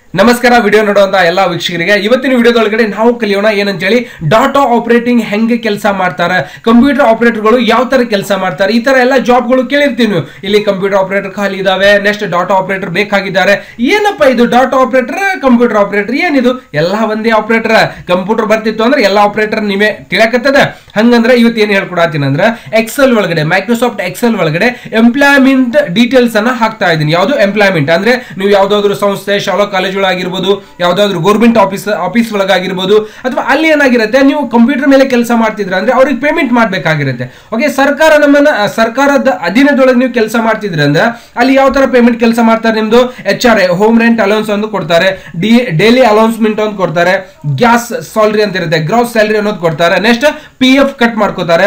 ನಮಸ್ಕಾರ ವಿಡಿಯೋ ನೋಡುವಂತ ಎಲ್ಲಾ ವೀಕ್ಷಕರಿಗೆ ಇವತ್ತಿನ ವಿಡಿಯೋದೊಳಗಡೆ ನಾವು ಕಲಿಯೋಣ ಏನಂತ ಹೇಳಿ ಡಾಟಾ ಆಪರೇಟಿಂಗ್ ಹೆಂಗೆ ಕೆಲಸ ಮಾಡ್ತಾರೆ ಕಂಪ್ಯೂಟರ್ ಆಪರೇಟರ್ಗಳು ಯಾವ ತರ ಕೆಲಸ ಮಾಡ್ತಾರೆ ಈ ತರ ಎಲ್ಲ ಜಾಬ್ಗಳು ಕೇಳಿರ್ತೀವಿ ನೀವು ಇಲ್ಲಿ ಕಂಪ್ಯೂಟರ್ ಆಪರೇಟರ್ ಖಾಲಿ ಇದಾವೆ ನೆಕ್ಸ್ಟ್ ಡಾಟಾ ಆಪರೇಟರ್ ಬೇಕಾಗಿದ್ದಾರೆ ಏನಪ್ಪ ಇದು ಡಾಟಾ ಆಪರೇಟರ್ ಕಂಪ್ಯೂಟರ್ ಆಪರೇಟರ್ ಏನಿದು ಎಲ್ಲ ಒಂದೇ ಆಪರೇಟರ್ ಕಂಪ್ಯೂಟರ್ ಬರ್ತಿತ್ತು ಅಂದ್ರೆ ಎಲ್ಲ ಆಪರೇಟರ್ ನೀವೇ ತಿಳಿಯಕತ್ತದ ಹಂಗಂದ್ರೆ ಇವತ್ತು ಏನು ಹೇಳ್ಕೊಡತ್ತೀನಿ ಅಂದ್ರೆ ಎಕ್ಸೆಲ್ ಒಳಗಡೆ ಮೈಕ್ರೋಸಾಫ್ಟ್ ಎಕ್ಸೆಲ್ ಒಳಗಡೆ ಎಂಪ್ಲಾಯ್ಮೆಂಟ್ ಡೀಟೇಲ್ಸ್ ಅನ್ನ ಹಾಕ್ತಾ ಇದ್ದೀನಿ ಯಾವುದು ಎಂಪ್ಲಾಯ್ಮೆಂಟ್ ಅಂದ್ರೆ ನೀವು ಯಾವ್ದಾದ್ರು ಸಂಸ್ಥೆ ಶಾಲಾ ಕಾಲೇಜುಗಳಾಗಿರ್ಬೋದು ಯಾವ್ದಾದ್ರು ಗೌರ್ಮೆಂಟ್ ಆಫೀಸ್ ಆಫೀಸ್ ಒಳಗಾಗಿರ್ಬೋದು ಅಥವಾ ಅಲ್ಲಿ ಏನಾಗಿರುತ್ತೆ ನೀವು ಕಂಪ್ಯೂಟರ್ ಮೇಲೆ ಕೆಲಸ ಮಾಡ್ತಿದ್ರ ಅಂದ್ರೆ ಅವ್ರಿಗೆ ಪೇಮೆಂಟ್ ಮಾಡ್ಬೇಕಾಗಿರುತ್ತೆ ಓಕೆ ಸರ್ಕಾರ ನಮ್ಮನ್ನ ಆ, ಸರ್ಕಾರದ ಅಧೀನದೊಳಗೆ ನೀವು ಕೆಲಸ ಮಾಡ್ತಿದ್ರ ಅಂದ್ರೆ ಅಲ್ಲಿ ಯಾವ ತರ ಪೇಮೆಂಟ್ ಕೆಲಸ ಮಾಡ್ತಾರೆ ನಿಮ್ದು H R A home rent allowance ಒಂದು ಕೊಡ್ತಾರೆ ಡಿ ಡೈಲಿ ಅಲೌನ್ಸ್ಮೆಂಟ್ ಒಂದು ಕೊಡ್ತಾರೆ ಗ್ಯಾಸ್ ಸಾಲರಿ ಅಂತ ಇರುತ್ತೆ ಗ್ರಾಸ್ ಸ್ಯಾಲರಿ ಅನ್ನೋದು ಕೊಡ್ತಾರೆ ನೆಕ್ಸ್ಟ್ ಪಿ ಎಫ್ ಕಟ್ ಮಾಡ್ಕೋತಾರೆ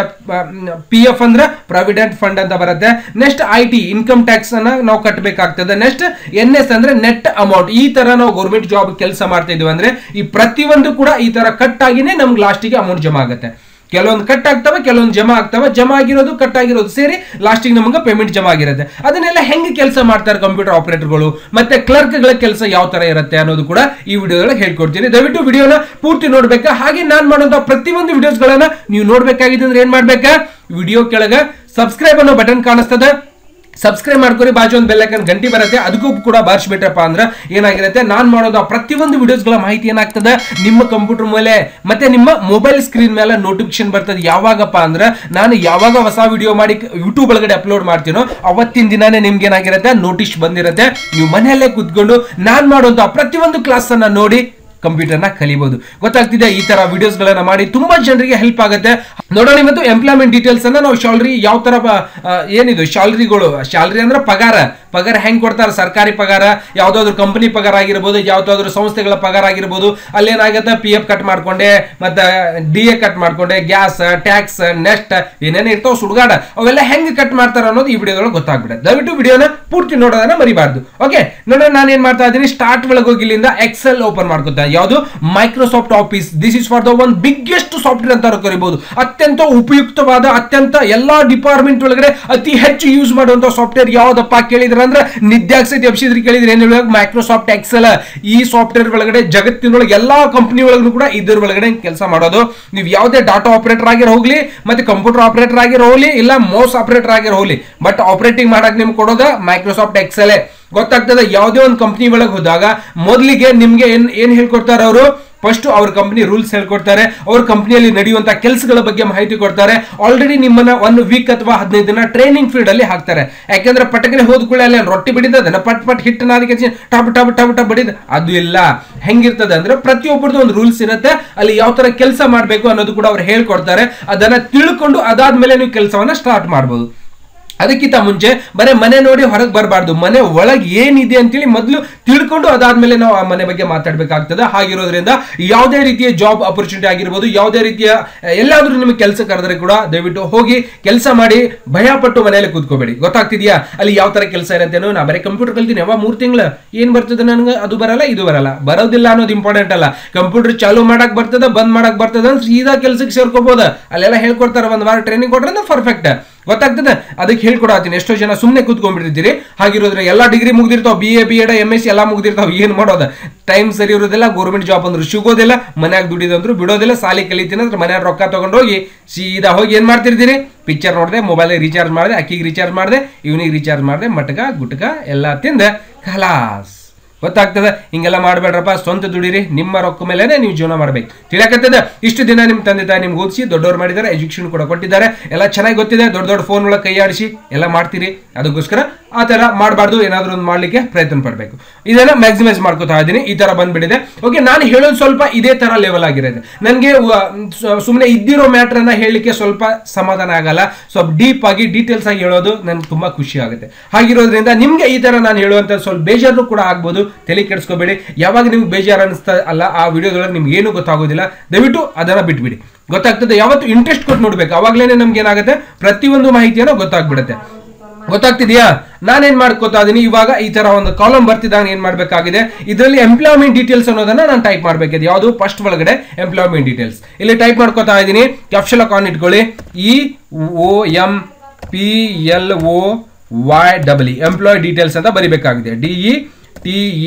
ಪಿ ಎಫ್ ಅಂದ್ರೆ ಪ್ರಾವಿಡೆಂಟ್ ಫಂಡ್ ಅಂತ ಬರುತ್ತೆ next I T income tax ಅನ್ನ ನಾವು ಕಟ್ಟಬೇಕಾಗ್ತದೆ ನೆಕ್ಸ್ಟ್ ಎನ್ ಎಸ್ ಅಂದ್ರೆ ನೆಟ್ ಅಮೌಂಟ್ ಈ ತರ ನಾವು ಗೌರ್ಮೆಂಟ್ ಜಾಬ್ ಕೆಲಸ ಮಾಡ್ತಾ ಇದೀವಿ ಅಂದ್ರೆ ಈ ಪ್ರತಿಯೊಂದು ಕೂಡ ಈ ತರ ಕಟ್ ಆಗಿನೇ ನಮ್ಗೆ ಲಾಸ್ಟಿಗೆ ಅಮೌಂಟ್ ಜಮಾ ಆಗುತ್ತೆ ಕೆಲವೊಂದು ಕಟ್ ಆಗ್ತವೆ ಕೆಲವೊಂದು ಜಮಾ ಆಗ್ತವೆ ಜಮಾ ಆಗಿರೋದು ಕಟ್ ಆಗಿರೋದು ಸೇರಿ ಲಾಸ್ಟಿಗೆ ನಮಗೆ ಪೇಮೆಂಟ್ ಜಮಾ ಆಗಿರುತ್ತೆ ಅದನ್ನೆಲ್ಲ ಹೆಂಗೆ ಕೆಲಸ ಮಾಡ್ತಾರೆ ಕಂಪ್ಯೂಟರ್ ಆಪರೇಟರ್ಗಳು ಮತ್ತೆ ಕ್ಲರ್ಕ್ಗಳ ಕೆಲಸ ಯಾವ ತರ ಇರುತ್ತೆ ಅನ್ನೋದು ಕೂಡ ಈ ವಿಡಿಯೋದೊಳಗೆ ಹೇಳ್ಕೊಡ್ತೀನಿ ದಯವಿಟ್ಟು ವಿಡಿಯೋನ ಪೂರ್ತಿ ನೋಡ್ಬೇಕಾ ಹಾಗೆ ನಾನು ಮಾಡುವಂತ ಪ್ರತಿಯೊಂದು ವಿಡಿಯೋಸ್ಗಳನ್ನ ನೀವು ನೋಡ್ಬೇಕಾಗಿದೆ ಅಂದ್ರೆ ಏನ್ ಮಾಡ್ಬೇಕಾ ವಿಡಿಯೋ ಕೆಳಗೆ ಸಬ್ಸ್ಕ್ರೈಬ್ ಅನ್ನೋ ಬಟನ್ ಕಾಣಿಸ್ತದೆ ಸಬ್ಸ್ಕ್ರೈಬ್ ಮಾಡ್ಕೊರಿ ಬಾಜು ಒಂದು ಬೆಲ್ಲೈಕನ್ ಗಂಟೆ ಬರುತ್ತೆ ಅದಕ್ಕೂ ಕೂಡ ಬಾರಿಸ್ಬಿಟ್ರಪ್ಪ ಅಂದ್ರೆ ಏನಾಗಿರುತ್ತೆ ನಾನು ಮಾಡೋದು ಆ ಪ್ರತಿಯೊಂದು ವಿಡಿಯೋಸ್ಗಳ ಮಾಹಿತಿ ಏನಾಗ್ತದೆ ನಿಮ್ಮ ಕಂಪ್ಯೂಟರ್ ಮೇಲೆ ಮತ್ತೆ ನಿಮ್ಮ ಮೊಬೈಲ್ ಸ್ಕ್ರೀನ್ ಮೇಲೆ ನೋಟಿಫಿಕೇಶನ್ ಬರ್ತದೆ ಯಾವಾಗಪ್ಪ ಅಂದ್ರೆ ನಾನು ಯಾವಾಗ ಹೊಸ ವಿಡಿಯೋ ಮಾಡಿ ಯೂಟ್ಯೂಬ್ ಒಳಗಡೆ ಅಪ್ಲೋಡ್ ಮಾಡ್ತೀನೋ ಅವತ್ತಿನ ದಿನಾನೇ ನಿಮ್ಗೆ ಏನಾಗಿರುತ್ತೆ ನೋಟಿಸ್ ಬಂದಿರುತ್ತೆ ನೀವು ಮನೆಯಲ್ಲೇ ಕೂತ್ಕೊಂಡು ನಾನು ಮಾಡುವಂತ ಪ್ರತಿಯೊಂದು ಕ್ಲಾಸ್ ಅನ್ನ ನೋಡಿ ಕಂಪ್ಯೂಟರ್ನ ಕಲಿಬಹುದು ಗೊತ್ತಾಗ್ತಿದೆ ಈ ತರ ವಿಡಿಯೋಸ್ ಗಳನ್ನ ಮಾಡಿ ತುಂಬಾ ಜನರಿಗೆ ಹೆಲ್ಪ್ ಆಗುತ್ತೆ ನೋಡೋಣ ಇವತ್ತು ಎಂಪ್ಲಾಯ್ಮೆಂಟ್ ಡೀಟೇಲ್ಸ್ ಅನ್ನ ನಾವು ಶಾಲ್ರಿ ಯಾವ ತರ ಬ- ಆ, ಏನಿದು ಶಾಲ್ರಿಗಳು ಶಾಲ್ರಿ ಅಂದ್ರೆ ಪಗಾರ ಪಗಾರ ಹೆಂಗ್ ಕೊಡ್ತಾರೆ ಸರ್ಕಾರಿ ಪಗಾರ ಯಾವ್ದಾದ್ರು ಕಂಪನಿ ಪಗಾರ ಆಗಿರ್ಬೋದು ಯಾವ್ದಾದ್ರು ಸಂಸ್ಥೆಗಳ ಪಗಾರ ಆಗಿರ್ಬೋದು ಅಲ್ಲೇನಾಗುತ್ತೆ ಪಿ ಎಫ್ ಕಟ್ ಮಾಡ್ಕೊಂಡೆ ಮತ್ತೆ ಡಿ ಎ ಕಟ್ ಮಾಡ್ಕೊಂಡೆ ಗ್ಯಾಸ್ ಟ್ಯಾಕ್ಸ್ ನೆಕ್ಸ್ಟ್ ಏನೇನು ಇರ್ತಾವ ಸುಡುಗಾಡ ಅವೆಲ್ಲ ಹೆಂಗ್ ಕಟ್ ಮಾಡ್ತಾರೆ ಅನ್ನೋದು ಈ ವಿಡಿಯೋದೊಳಗೆ ಗೊತ್ತಾಗ್ಬಿಡುತ್ತೆ ದಯವಿಟ್ಟು ವಿಡಿಯೋನ ಪೂರ್ತಿ ನೋಡೋದನ್ನ ಮರಿಬಾರ್ದು ಓಕೆ ನೋಡೋಣ ನಾನು ಏನ್ ಮಾಡ್ತಾ ಇದ್ದೀನಿ ಸ್ಟಾರ್ಟ್ ಒಳಗೆ ಹೋಗಿ ಇಲ್ಲಿಂದ ಎಕ್ಸೆಲ್ ಓಪನ್ ಮಾಡ್ಕೊತಾ ಯಾವುದು Microsoft Office this is for the one biggest software ಅಂತ ಕರಿಬಹುದು ಅತ್ಯಂತ ಉಪಯುಕ್ತವಾದ ಅತ್ಯಂತ ಎಲ್ಲಾ ಡಿಪಾರ್ಟ್ಮೆಂಟ್ ಒಳಗಡೆ ಅತಿ ಹೆಚ್ಚು ಯೂಸ್ ಮಾಡುವಂತ ಸಾಫ್ಟ್ವೇರ್ ಯಾವ್ದಪ್ಪ ಕೇಳಿದ್ರ ಅಂದ್ರೆ ನಿದ್ಯಾಕ್ಸೈತಿ ಎಬ್ಸಿದ್ರಿ ಕೇಳಿದ್ರೆ ಏನ್ ಹೇಳುವಾಗ ಮೈಕ್ರೋಸಾಫ್ಟ್ ಎಕ್ಸೆಲ್ ಈ ಸಾಫ್ಟ್ವೇರ್ ಒಳಗಡೆ ಜಗತ್ತಿನೊಳಗೆ ಎಲ್ಲಾ ಕಂಪನಿ ಒಳಗೂ ಕೂಡ ಇದ್ರ ಒಳಗಡೆ ಕೆಲಸ ಮಾಡೋದು ನೀವು ಯಾವುದೇ ಡಾಟಾ ಆಪರೇಟರ್ ಆಗಿರೋ ಹೋಗ್ಲಿ ಮತ್ತೆ ಕಂಪ್ಯೂಟರ್ ಆಪರೇಟರ್ ಆಗಿರೋ ಹೋಗ್ಲಿ ಇಲ್ಲ ಮೌಸ್ ಆಪರೇಟರ್ ಆಗಿರೋ ಹೋಗ್ಲಿ ಬಟ್ ಆಪರೇಟಿಂಗ್ ಮಾಡಕ್ ನಿಮ್ಗೆ ಕೊಡೋದು ಮೈಕ್ರೋಸಾಫ್ಟ್ ಎಕ್ಸೆಲ್ ಗೊತ್ತಾಗ್ತದೆ ಯಾವುದೇ ಒಂದು ಕಂಪನಿ ಒಳಗೆ ಹೋದಾಗ ಮೊದಲಿಗೆ ನಿಮ್ಗೆ ಏನ್ ಏನ್ ಹೇಳ್ಕೊಡ್ತಾರೆ ಅವರು ಫಸ್ಟ್ ಅವ್ರ ಕಂಪನಿ ರೂಲ್ಸ್ ಹೇಳ್ಕೊಡ್ತಾರೆ ಅವ್ರ ಕಂಪನಿಯಲ್ಲಿ ನಡೆಯುವಂತ ಕೆಲಸಗಳ ಬಗ್ಗೆ ಮಾಹಿತಿ ಕೊಡ್ತಾರೆ ಆಲ್ರೆಡಿ ನಿಮ್ಮನ್ನ ಒಂದು ವೀಕ್ ಅಥವಾ ಹದಿನೈದು ದಿನ ಟ್ರೈನಿಂಗ್ ಫೀಲ್ಡ್ ಅಲ್ಲಿ ಹಾಕ್ತಾರೆ ಯಾಕೆಂದ್ರೆ ಪಟಕನೆ ಹೋದ ಕೂಡ ಅಲ್ಲಿ ರೊಟ್ಟಿ ಬಡಿದದನ್ನ ಪಟ್ ಪಟ್ ಹಿಟ್ಟು ನಾದಿಕೆ ಟಬ್ ಟಬ್ ಟಬ್ ಟಬ್ ಬಡಿದ ಅದು ಇಲ್ಲ ಹೆಂಗಿರ್ತದೆ ಅಂದ್ರೆ ಪ್ರತಿಯೊಬ್ಬರದ್ದು ಒಂದು ರೂಲ್ಸ್ ಇರುತ್ತೆ ಅಲ್ಲಿ ಯಾವ ತರ ಕೆಲಸ ಮಾಡಬೇಕು ಅನ್ನೋದು ಕೂಡ ಅವ್ರು ಹೇಳ್ಕೊಡ್ತಾರೆ ಅದನ್ನ ತಿಳ್ಕೊಂಡು ಅದಾದ್ಮೇಲೆ ನೀವು ಕೆಲಸವನ್ನ ಸ್ಟಾರ್ಟ್ ಮಾಡ್ಬೋದು ಅದಕ್ಕಿಂತ ಮುಂಚೆ ಬರೀ ಮನೆ ನೋಡಿ ಹೊರಗೆ ಬರಬಾರ್ದು ಮನೆ ಒಳಗೆ ಏನಿದೆ ಅಂತೇಳಿ ಮೊದಲು ತಿಳ್ಕೊಂಡು ಅದಾದ್ಮೇಲೆ ನಾವು ಆ ಮನೆ ಬಗ್ಗೆ ಮಾತಾಡ್ಬೇಕಾಗ್ತದೆ ಹಾಗಿರೋದ್ರಿಂದ ಯಾವುದೇ ರೀತಿಯ ಜಾಬ್ ಅಪರ್ಚುನಿಟಿ ಆಗಿರ್ಬೋದು ಯಾವುದೇ ರೀತಿಯ ಎಲ್ಲಾದ್ರೂ ನಿಮಗೆ ಕೆಲಸ ಕರೆದ್ರೆ ಕೂಡ ದಯವಿಟ್ಟು ಹೋಗಿ ಕೆಲಸ ಮಾಡಿ ಭಯ ಪಟ್ಟು ಮನೆಯಲ್ಲಿ ಕೂತ್ಕೋಬೇಡಿ ಗೊತ್ತಾಗ್ತಿದ್ಯಾ ಅಲ್ಲಿ ಯಾವ ತರ ಕೆಲಸ ಇರುತ್ತೆ ಅನ್ನೋ ನಾ ಬರೀ ಕಂಪ್ಯೂಟರ್ ಕಲ್ತೀನಿ ಯಾವ ಮೂರು ತಿಂಗಳು ಏನ್ ಬರ್ತದೆ ನನಗೆ ಅದು ಬರಲ್ಲ ಇದು ಬರಲ್ಲ ಬರೋದಿಲ್ಲ ಅನ್ನೋದು ಇಂಪಾರ್ಟೆಂಟ್ ಅಲ್ಲ ಕಂಪ್ಯೂಟರ್ ಚಾಲೂ ಮಾಡಕ್ ಬರ್ತದೆ ಬಂದ್ ಮಾಡಕ್ ಬರ್ತದೆ ಅಂದ್ರೆ ಸೀದಾ ಕೆಲಸಕ್ಕೆ ಸೇರ್ಕೋಬಹುದು ಅಲ್ಲೆಲ್ಲ ಹೇಳ್ಕೊಡ್ತಾರೆ ಒಂದ್ ವಾರ ಟ್ರೈನಿಂಗ್ ಕೊಟ್ರೆ ಅಂದ್ರೆ ಪರ್ಫೆಕ್ಟ್ ಗೊತ್ತಾಗ್ತದೆ ಅದಕ್ಕೆ ಹೇಳ್ಕೊಡತ್ತೀನಿ ಎಷ್ಟೋ ಜನ ಸುಮ್ಮನೆ ಕೂತ್ಕೊಂಡ್ಬಿಟ್ಟಿರ್ತೀರಿ ಹಾಗಿರೋದ್ರೆ ಎಲ್ಲ ಡಿಗ್ರಿ ಮುಗ್ದಿರ್ತಾವ B A B Ed M S C ಎಲ್ಲ ಮುಗ್ದಿರ್ತಾವ ಏನ್ ಮಾಡೋದು ಟೈಮ್ ಸರಿ ಇರೋದಿಲ್ಲ ಗೌರ್ಮೆಂಟ್ ಜಾಬ್ ಅಂದ್ರೆ ಸಿಗೋದಿಲ್ಲ ಮನ್ಯಾಗ ದುಡಿದಂದ್ರು ಬಿಡೋದಿಲ್ಲ ಸಾಲಿ ಕಲಿತೀನಿ ಅಂದ್ರೆ ಮನ್ಯಾಗ ರೊಕ್ಕ ತಗೊಂಡೋಗಿ ಸೀದಾ ಹೋಗಿ ಏನ್ ಮಾಡ್ತಿರ್ತೀರಿ ಪಿಕ್ಚರ್ ನೋಡಿದೆ ಮೊಬೈಲ್ ರೀಚಾರ್ಜ್ ಮಾಡಿದೆ ಅಕ್ಕಿಗೆ ರೀಚಾರ್ಜ್ ಮಾಡಿದೆ ಇವನಿಗೆ ರೀಚಾರ್ಜ್ ಮಾಡಿದೆ ಮಟಕ ಗುಟ್ಕ ಎಲ್ಲ ತಿಂದ ಖಲಾಸ್ ಗೊತ್ತಾಗ್ತದೆ ಹಿಂಗೆಲ್ಲ ಮಾಡಬೇಡ್ರಪ್ಪ ಸ್ವಂತ ದುಡಿರಿ ನಿಮ್ಮ ರೊಕ್ಕ ಮೇಲೆನೆ ನೀವು ಜೀವನ ಮಾಡ್ಬೇಕು ತಿಳಿಯಕತ್ತದ ಇಷ್ಟು ದಿನ ನಿಮ್ಮ ತಂದೆ ತಾಯಿ ನಿಮ್ಗೆ ಓದಿಸಿ ದೊಡ್ಡವ್ರು ಮಾಡಿದ್ದಾರೆ ಎಜುಕೇಶನ್ ಕೂಡ ಕೊಟ್ಟಿದ್ದಾರೆ ಎಲ್ಲ ಚೆನ್ನಾಗಿ ಗೊತ್ತಿದೆ ದೊಡ್ಡ ದೊಡ್ಡ ಫೋನ್ ಒಳಗೆ ಕೈ ಆಡಿಸಿ ಎಲ್ಲ ಮಾಡ್ತೀರಿ ಅದಕ್ಕೋಸ್ಕರ ಆ ಥರ ಮಾಡಬಾರ್ದು ಏನಾದರೂ ಒಂದು ಮಾಡಲಿಕ್ಕೆ ಪ್ರಯತ್ನ ಪಡಬೇಕು ಇದನ್ನ ಮ್ಯಾಕ್ಸಿಮೈಸ್ ಮಾಡ್ಕೋತಾ ಇದ್ದೀನಿ ಈ ಥರ ಬಂದ್ಬಿಟ್ಟಿದೆ ಓಕೆ ನಾನು ಹೇಳೋದು ಸ್ವಲ್ಪ ಇದೇ ಥರ ಲೆವೆಲ್ ಆಗಿರೋದು ನನಗೆ ಸುಮ್ಮನೆ ಇದ್ದಿರೋ ಮ್ಯಾಟ್ರನ್ನ ಹೇಳಲಿಕ್ಕೆ ಸ್ವಲ್ಪ ಸಮಾಧಾನ ಆಗಲ್ಲ ಸ್ವಲ್ಪ ಡೀಪ್ ಆಗಿ ಡೀಟೇಲ್ಸ್ ಆಗಿ ಹೇಳೋದು ನನಗೆ ತುಂಬಾ ಖುಷಿ ಆಗುತ್ತೆ ಹಾಗಿರೋದ್ರಿಂದ ನಿಮ್ಗೆ ಈ ತರ ನಾನು ಹೇಳುವಂತ ಸ್ವಲ್ಪ ಬೇಜಾರು ಕೂಡ ಆಗ್ಬೋದು ತಲೆ ಕೆಡಿಸ್ಕೋಬೇಡಿ ಯಾವಾಗ ನಿಮ್ಗೆ ಬೇಜಾರು ಅನಿಸ್ತಾ ಅಲ್ಲ ಆ ವಿಡಿಯೋದೊಳಗೆ ನಿಮ್ಗೆ ಏನು ಗೊತ್ತಾಗೋದಿಲ್ಲ ದಯವಿಟ್ಟು ಅದನ್ನ ಬಿಟ್ಬಿಡಿ ಗೊತ್ತಾಗ್ತದೆ ಯಾವತ್ತು ಇಂಟ್ರೆಸ್ಟ್ ಕೊಟ್ಟು ನೋಡ್ಬೇಕು ಅವಾಗ್ಲೇನೆ ನಮ್ಗೆ ಏನಾಗುತ್ತೆ ಪ್ರತಿಯೊಂದು ಮಾಹಿತಿಯನ್ನು ಗೊತ್ತಾಗ್ಬಿಡುತ್ತೆ ಗೊತ್ತಾಗ್ತಿದ್ಯಾ ನಾನೇನ್ ಮಾಡ್ಕೋತಾ ಇದೀನಿ ಇವಾಗ ಈ ತರ ಒಂದು ಕಾಲಮ್ ಬರ್ತಿದ್ದಾಗ ಏನ್ ಮಾಡ್ಬೇಕಾಗಿದೆ ಇದರಲ್ಲಿ ಎಂಪ್ಲಾಯ್ಮೆಂಟ್ ಡೀಟೇಲ್ಸ್ ಅನ್ನೋದನ್ನ ನಾನು ಟೈಪ್ ಮಾಡ್ಬೇಕಿದೆ ಯಾವುದು ಫಸ್ಟ್ ಒಳಗಡೆ ಎಂಪ್ಲಾಯ್ಮೆಂಟ್ ಡೀಟೇಲ್ಸ್ ಇಲ್ಲಿ ಟೈಪ್ ಮಾಡ್ಕೋತಾ ಇದೀನಿ ಕ್ಯಾಪ್ಷನ್ ಆನ್ ಇಟ್ಕೊಳ್ಳಿ E O M P L O Y double employ details ಅಂತ ಬರಿಬೇಕಾಗಿದೆ D E T A